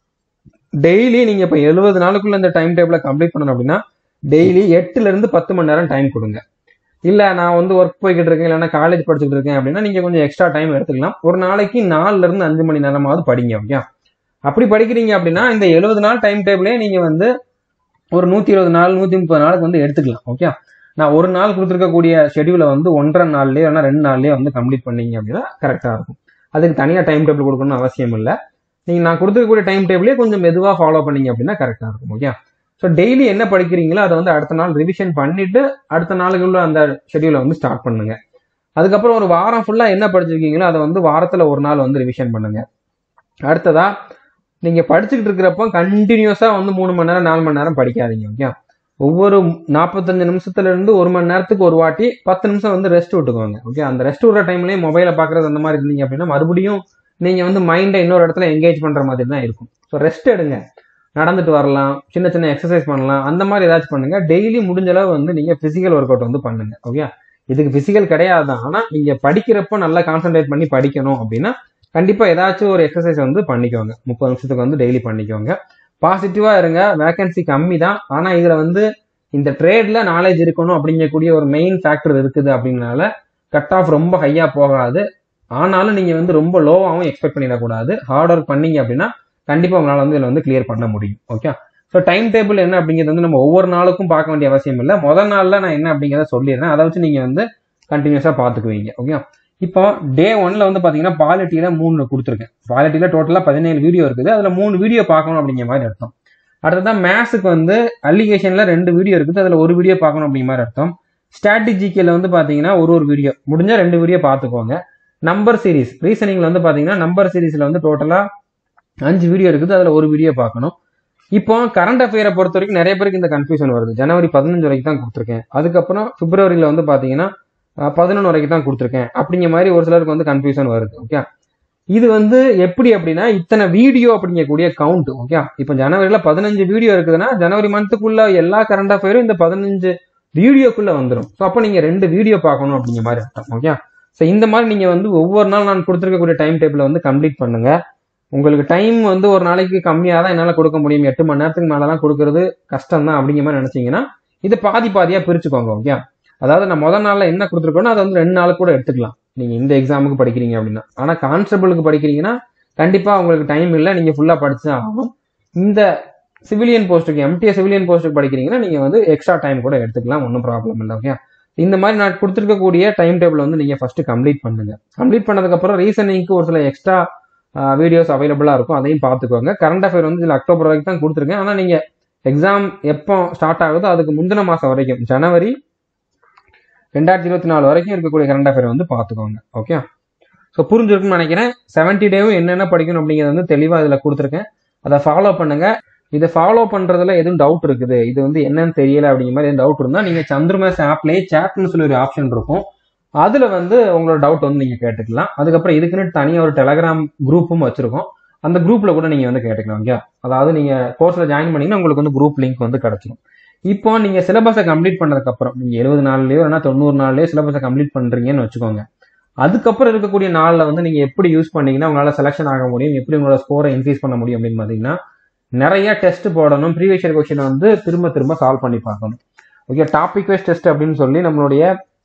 டெய்லி நீங்க இப்போ எழுபது நாளுக்குள்ள இந்த டைம் டேபிள கம்ப்ளீட் பண்ணணும் அப்படின்னா டெய்லி எட்டுல இருந்து பத்து மணி நேரம் டைம் கொடுங்க இல்ல நான் வந்து ஒர்க் போய்கிட்டு இருக்கேன் இல்லைன்னா காலேஜ் படிச்சுட்டு இருக்கேன் அப்படின்னா நீங்க கொஞ்சம் எக்ஸ்ட்ரா டைம் எடுத்துக்கலாம் ஒரு நாளைக்கு நாலுல இருந்து அஞ்சு மணி நேரமாவது படிங்க ஓகே அப்படி படிக்கிறீங்க அப்படின்னா இந்த எழுபது நாள் டைம் டேபிளே நீங்க வந்து ஒரு நூத்தி இருபது நாள் நூத்தி முப்பது நாளுக்கு வந்து எடுத்துக்கலாம் ஓகே நான் ஒரு நாள் கொடுத்துருக்கக்கூடிய ஷெடியூலை வந்து ஒன்றரை நாள்லயே இல்லைன்னா ரெண்டு நாள்லயே வந்து கம்ப்ளீட் பண்ணீங்க அப்படின்னா கரெக்டா இருக்கும் அதுக்கு தனியா டைம் டேபிள் கொடுக்கணும்னு அவசியம் இல்லை நீங்க நான் கொடுத்துருக்கக்கூடிய டைம் டேபிளே கொஞ்சம் மெதுவா ஃபாலோ பண்ணீங்க அப்படின்னா கரெக்டா இருக்கும் ஓகே ஸோ டெய்லி என்ன படிக்கிறீங்களோ அதை வந்து அடுத்த நாள் ரிவிஷன் பண்ணிட்டு அடுத்த நாளுக்குள்ள அந்த ஷெடியூலை வந்து ஸ்டார்ட் பண்ணுங்க அதுக்கப்புறம் ஒரு வாரம் ஃபுல்லா என்ன படிச்சிருக்கீங்களோ அதை வந்து வாரத்துல ஒரு நாள் வந்து ரிவிஷன் பண்ணுங்க அடுத்ததா நீங்க படிச்சுக்கிட்டு இருக்கிறப்போ கண்டினியூஸா வந்து மூணு மணி நேரம் நாலு மணி நேரம் படிக்காதீங்க ஓகே ஒவ்வொரு நாற்பத்தஞ்சு நிமிஷத்துல இருந்து ஒரு மணி நேரத்துக்கு ஒரு வாட்டி பத்து நிமிஷம் வந்து ரெஸ்ட் விட்டுக்கோங்க ஓகே அந்த ரெஸ்ட் விடுற டைம்லயே மொபைலை பாக்குறது அந்த மாதிரி இருந்தீங்க அப்படின்னா மறுபடியும் நீங்க வந்து மைண்டை இன்னொரு இடத்துல என்கேஜ் பண்ற மாதிரி தான் இருக்கும் ஸோ ரெஸ்ட் எடுங்க நடந்துட்டு வரலாம் சின்ன சின்ன எக்ஸசைஸ் பண்ணலாம் அந்த மாதிரி ஏதாச்சும் பண்ணுங்க டெய்லி முடிஞ்ச அளவு வந்து நீங்க பிசிக்கல் ஒர்க் அவுட் வந்து பண்ணுங்க ஓகே இதுக்கு பிசிக்கல் கிடையாது தான் ஆனா நீங்க படிக்கிறப்போ நல்லா கான்சென்ட்ரேட் பண்ணி படிக்கணும் அப்படின்னா கண்டிப்பா ஏதாச்சும் ஒரு எக்ஸசைஸ் வந்து பண்ணிக்கோங்க முப்பது நிமிஷத்துக்கு வந்து டெய்லி பண்ணிக்கோங்க பாசிட்டிவா இருங்க வேகன்சி கம்மி தான் ஆனா இதுல வந்து இந்த ட்ரேட்ல நாலேஜ் இருக்கணும் அப்படிங்கக்கூடிய ஒரு மெயின் ஃபேக்டர் இருக்குது அப்படிங்கனால கட் ஆஃப் ரொம்ப ஹையா போகாது ஆனாலும் நீங்க வந்து ரொம்ப லோவாகவும் எக்ஸ்பெக்ட் பண்ணிடக்கூடாது ஹார்ட் ஒர்க் பண்ணீங்க அப்படின்னா கண்டிப்பா உங்களால வந்து இதுல வந்து கிளியர் பண்ண முடியும் ஓகே ஸோ டைம் டேபிள் என்ன அப்படிங்கிறது வந்து நம்ம ஒவ்வொரு நாளுக்கும் பார்க்க வேண்டிய அவசியம் இல்லை முதல் நாள்ல நான் என்ன அப்படிங்கிறத சொல்லிடுறேன் அதை வச்சு நீங்க வந்து கண்டினியூஸா பார்த்துக்குவீங்க ஓகே இப்போ டே ஒன்ல வந்து பாத்தீங்கன்னா பாலிட்டியில மூணு கொடுத்துருக்கேன் பாலிட்டியில டோட்டலா பதினேழு வீடியோ இருக்குது அதுல மூணு வீடியோ பார்க்கணும் அப்படிங்கிற மாதிரி அர்த்தம் அடுத்ததான் மேத்ஸுக்கு வந்து அலிகேஷன்ல ரெண்டு வீடியோ இருக்குது அதுல ஒரு வீடியோ பார்க்கணும் அப்படிங்கிற மாதிரி அர்த்தம் ஸ்ட்ராட்டஜிக்கில் வந்து பாத்தீங்கன்னா ஒரு ஒரு வீடியோ முடிஞ்சா ரெண்டு வீடியோ பார்த்துக்கோங்க நம்பர் சீரிஸ் ரீசனிங்ல வந்து பாத்தீங்கன்னா நம்பர் சீரிஸ்ல வந்து டோட்டலா அஞ்சு வீடியோ இருக்குது அதுல ஒரு வீடியோ பார்க்கணும் இப்போ கரண்ட் அஃபேரை பொறுத்த வரைக்கும் நிறைய பேருக்கு இந்த கன்ஃபியூஷன் வருது ஜனவரி பதினஞ்சு வரைக்கும் தான் கொடுத்துருக்கேன் அதுக்கப்புறம் பிப்ரவரியில வந்து பாத்தீங்கன்னா பதினொன்று வரைக்கும் தான் கொடுத்துருக்கேன் அப்படிங்கிற மாதிரி ஒரு சிலருக்கு வந்து கன்ஃபியூஷன் வருது ஓகே இது வந்து எப்படி அப்படின்னா இத்தனை வீடியோ அப்படிங்கக்கூடிய கவுண்ட் ஓகே இப்போ ஜனவரியில பதினஞ்சு வீடியோ இருக்குதுன்னா ஜனவரி மந்த்துக்குள்ள எல்லா கரண்ட் அஃபேரும் இந்த பதினஞ்சு வீடியோக்குள்ள வந்துடும் ஸோ அப்போ நீங்க ரெண்டு வீடியோ பார்க்கணும் அப்படிங்கிற மாதிரி அர்த்தம் ஓகே ஸோ இந்த மாதிரி நீங்க வந்து ஒவ்வொரு நாள் நான் கொடுத்துருக்கக்கூடிய டைம் டேபிள வந்து கம்ப்ளீட் பண்ணுங்க உங்களுக்கு டைம் வந்து ஒரு நாளைக்கு கம்மியாக தான் என்னால் கொடுக்க முடியும் எட்டு மணி நேரத்துக்கு மேலலாம் கொடுக்கறது கஷ்டம் தான் அப்படிங்கிற மாதிரி நினைச்சீங்கன்னா இது பாதி பாதியா பிரிச்சுக்கோங்க ஓகே அதாவது நான் முதல் நாள்ல என்ன கொடுத்துருக்கோன்னா அதை வந்து ரெண்டு நாளுக்கு கூட எடுத்துக்கலாம் நீங்க இந்த எக்ஸாமுக்கு படிக்கிறீங்க அப்படின்னா ஆனா கான்ஸ்டபிளுக்கு படிக்கிறீங்கன்னா கண்டிப்பா உங்களுக்கு டைம் இல்லை நீங்க ஃபுல்லா படிச்சு ஆகணும் இந்த சிவிலியன் போஸ்ட்டுக்கு எம்டிஎஸ் சிவிலியன் போஸ்ட்டுக்கு படிக்கிறீங்கன்னா நீங்க வந்து எக்ஸ்ட்ரா டைம் கூட எடுத்துக்கலாம் ஒன்றும் ப்ராப்ளம் இல்லை ஓகே இந்த மாதிரி நான் கொடுத்துருக்கக்கூடிய டைம் டேபிள் வந்து நீங்க ஃபர்ஸ்ட் கம்ப்ளீட் பண்ணுங்க கம்ப்ளீட் பண்ணதுக்கப்புறம் ரீசனிங்க்கு ஒரு சில எக்ஸ்ட்ரா வீடியோஸ் அவைலபிளா இருக்கும் அதையும் பார்த்துக்கோங்க கரண்ட் அஃபேர் வந்து இதில் அக்டோபர் வரைக்கும் தான் கொடுத்துருக்கேன் ஆனால் நீங்க எக்ஸாம் எப்போ ஸ்டார்ட் ஆகுதோ அதுக்கு முந்தின மாசம் வரைக்கும் ஜனவரி ரெண்டாயிரத்தி இருபத்தி நாலு வரைக்கும் இருக்கக்கூடிய கரண்ட் அஃபேர் வந்து பார்த்துக்கோங்க ஓகே ஸோ புரிஞ்சிருக்குன்னு நினைக்கிறேன் செவன்டி டேவும் என்னென்ன படிக்கணும் அப்படிங்கிறது வந்து தெளிவாக இதில் கொடுத்துருக்கேன் அதை ஃபாலோ பண்ணுங்க இதை ஃபாலோ பண்றதுல எதுவும் டவுட் இருக்குது இது வந்து என்னன்னு தெரியல அப்படிங்கிற மாதிரி எதுவும் டவுட் இருந்தால் நீங்க சந்திரமேஸ் ஆப்லேயே சேட்னு சொல்லி ஒரு ஆப்ஷன் இருக்கும் அதுல வந்து உங்களோட டவுட் வந்து நீங்க கேட்டுக்கலாம் அதுக்கப்புறம் இதுக்குன்னு தனியாக ஒரு டெலகிராம் குரூப்பும் வச்சிருக்கோம் அந்த குரூப்ல கூட நீங்க வந்து கேட்டுக்கலாம் ஓகே அதாவது நீங்க கோர்ஸ்ல ஜாயின் பண்ணீங்கன்னா உங்களுக்கு வந்து குரூப் லிங்க் வந்து கிடைச்சிடும் இப்போ நீங்க சிலபஸை கம்ப்ளீட் பண்ணதுக்கு அப்புறம் நீங்க எழுபது நாள்லயோ இல்லைன்னா தொண்ணூறு நாள்லயோ சிலபஸை கம்ப்ளீட் பண்றீங்கன்னு வச்சுக்கோங்க அதுக்கப்புறம் இருக்கக்கூடிய நாள்ல வந்து நீங்க எப்படி யூஸ் பண்ணீங்கன்னா உங்களால செலக்ஷன் ஆக முடியும் எப்படி உங்களோட ஸ்கோரை இன்க்ரீஸ் பண்ண முடியும் அப்படின்னு பாத்தீங்கன்னா நிறைய டெஸ்ட் போடணும் ப்ரீவியஸ் இயர் கொஸ்டின் வந்து திரும்ப திரும்ப சால்வ் பண்ணி பார்க்கணும் ஓகே டாபிக் வைஸ் டெஸ்ட் அப்படின்னு சொல்லி நம்மளுடைய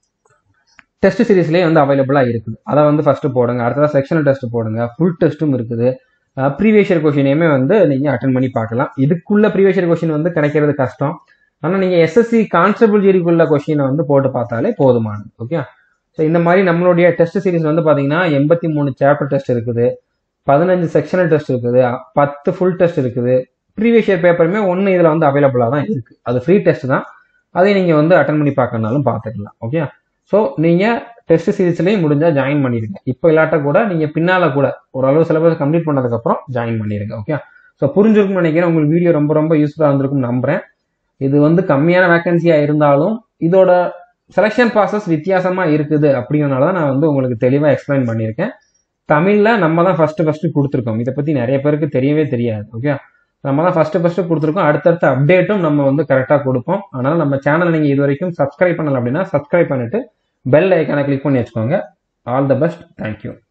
டெஸ்ட் சீரீஸ்லேயே வந்து அவைலபிளாக இருக்குது அதை வந்து ஃபர்ஸ்ட் போடுங்க அடுத்ததாக செக்ஷனல் டெஸ்ட் போடுங்க ஃபுல் டெஸ்ட்டும் இருக்குது ப்ரீவியஸ் இயர் கொஷினையுமே வந்து நீங்கள் அட்டன் பண்ணி பார்க்கலாம் இதுக்குள்ள ப்ரீவியஸ் இயர் கொஷின் வந்து கிடைக்கிறது கஷ்டம் ஆனால் நீங்கள் எஸ்எஸ்சி கான்ஸ்டபிள் ஜெரிக்குள்ள கொஷினை வந்து போட்டு பார்த்தாலே போதுமானது ஓகே ஸோ இந்த மாதிரி நம்மளுடைய டெஸ்ட் சீரிஸ் வந்து பார்த்தீங்கன்னா எண்பத்தி மூணு சாப்டர் டெஸ்ட் இருக்குது பதினஞ்சு செக்ஷனல் டெஸ்ட் இருக்குது பத்து ஃபுல் டெஸ்ட் இருக்குது ப்ரீவியஸ் இயர் பேப்பருமே ஒன்று இதில் வந்து அவைலபிளாக தான் இருக்குது அது ஃப்ரீ டெஸ்ட் தான் அதை நீங்கள் வந்து அட்டன் பண்ணி பார்க்கறனாலும் பார்த்துக்கலாம் ஓகே ஸோ நீங்கள் டெஸ்ட் சீரிஸ்லேயும் முடிஞ்சால் ஜாயின் பண்ணிடுங்க இப்போ இல்லாட்ட கூட நீங்கள் பின்னால் கூட ஓரளவு சிலபஸ் கம்ப்ளீட் பண்ணதுக்கப்புறம் ஜாயின் பண்ணிடுங்க ஓகே ஸோ புரிஞ்சிருக்கும்னு நினைக்கிறேன் உங்களுக்கு வீடியோ ரொம்ப ரொம்ப யூஸ்ஃபுல்லாக இருந்திருக்கும்னு நம்புறேன் இது வந்து கம்மியான வேகன்சியாக இருந்தாலும் இதோட செலெக்ஷன் ப்ராசஸ் வித்தியாசமாக இருக்குது அப்படிங்கிறனால தான் நான் வந்து உங்களுக்கு தெளிவாக எக்ஸ்பிளைன் பண்ணியிருக்கேன் தமிழில் நம்ம தான் ஃபஸ்ட்டு ஃபஸ்ட்டு கொடுத்துருக்கோம் இதை பற்றி நிறைய பேருக்கு தெரியவே தெரியாது ஓகே நம்ம தான் ஃபஸ்ட்டு ஃபஸ்ட்டு கொடுத்துருக்கோம் அடுத்தடுத்த அப்டேட்டும் நம்ம வந்து கரெக்டாக கொடுப்போம் அதனால் நம்ம சேனல் நீங்கள் இது வரைக்கும் சப்ஸ்கிரைப் பண்ணல அப்படின்னா சப்ஸ்கிரைப் பண்ணிட்டு பெல் ஐக்கானை கிளிக் பண்ணி வச்சுக்கோங்க ஆல் த பெஸ்ட் தேங்க்யூ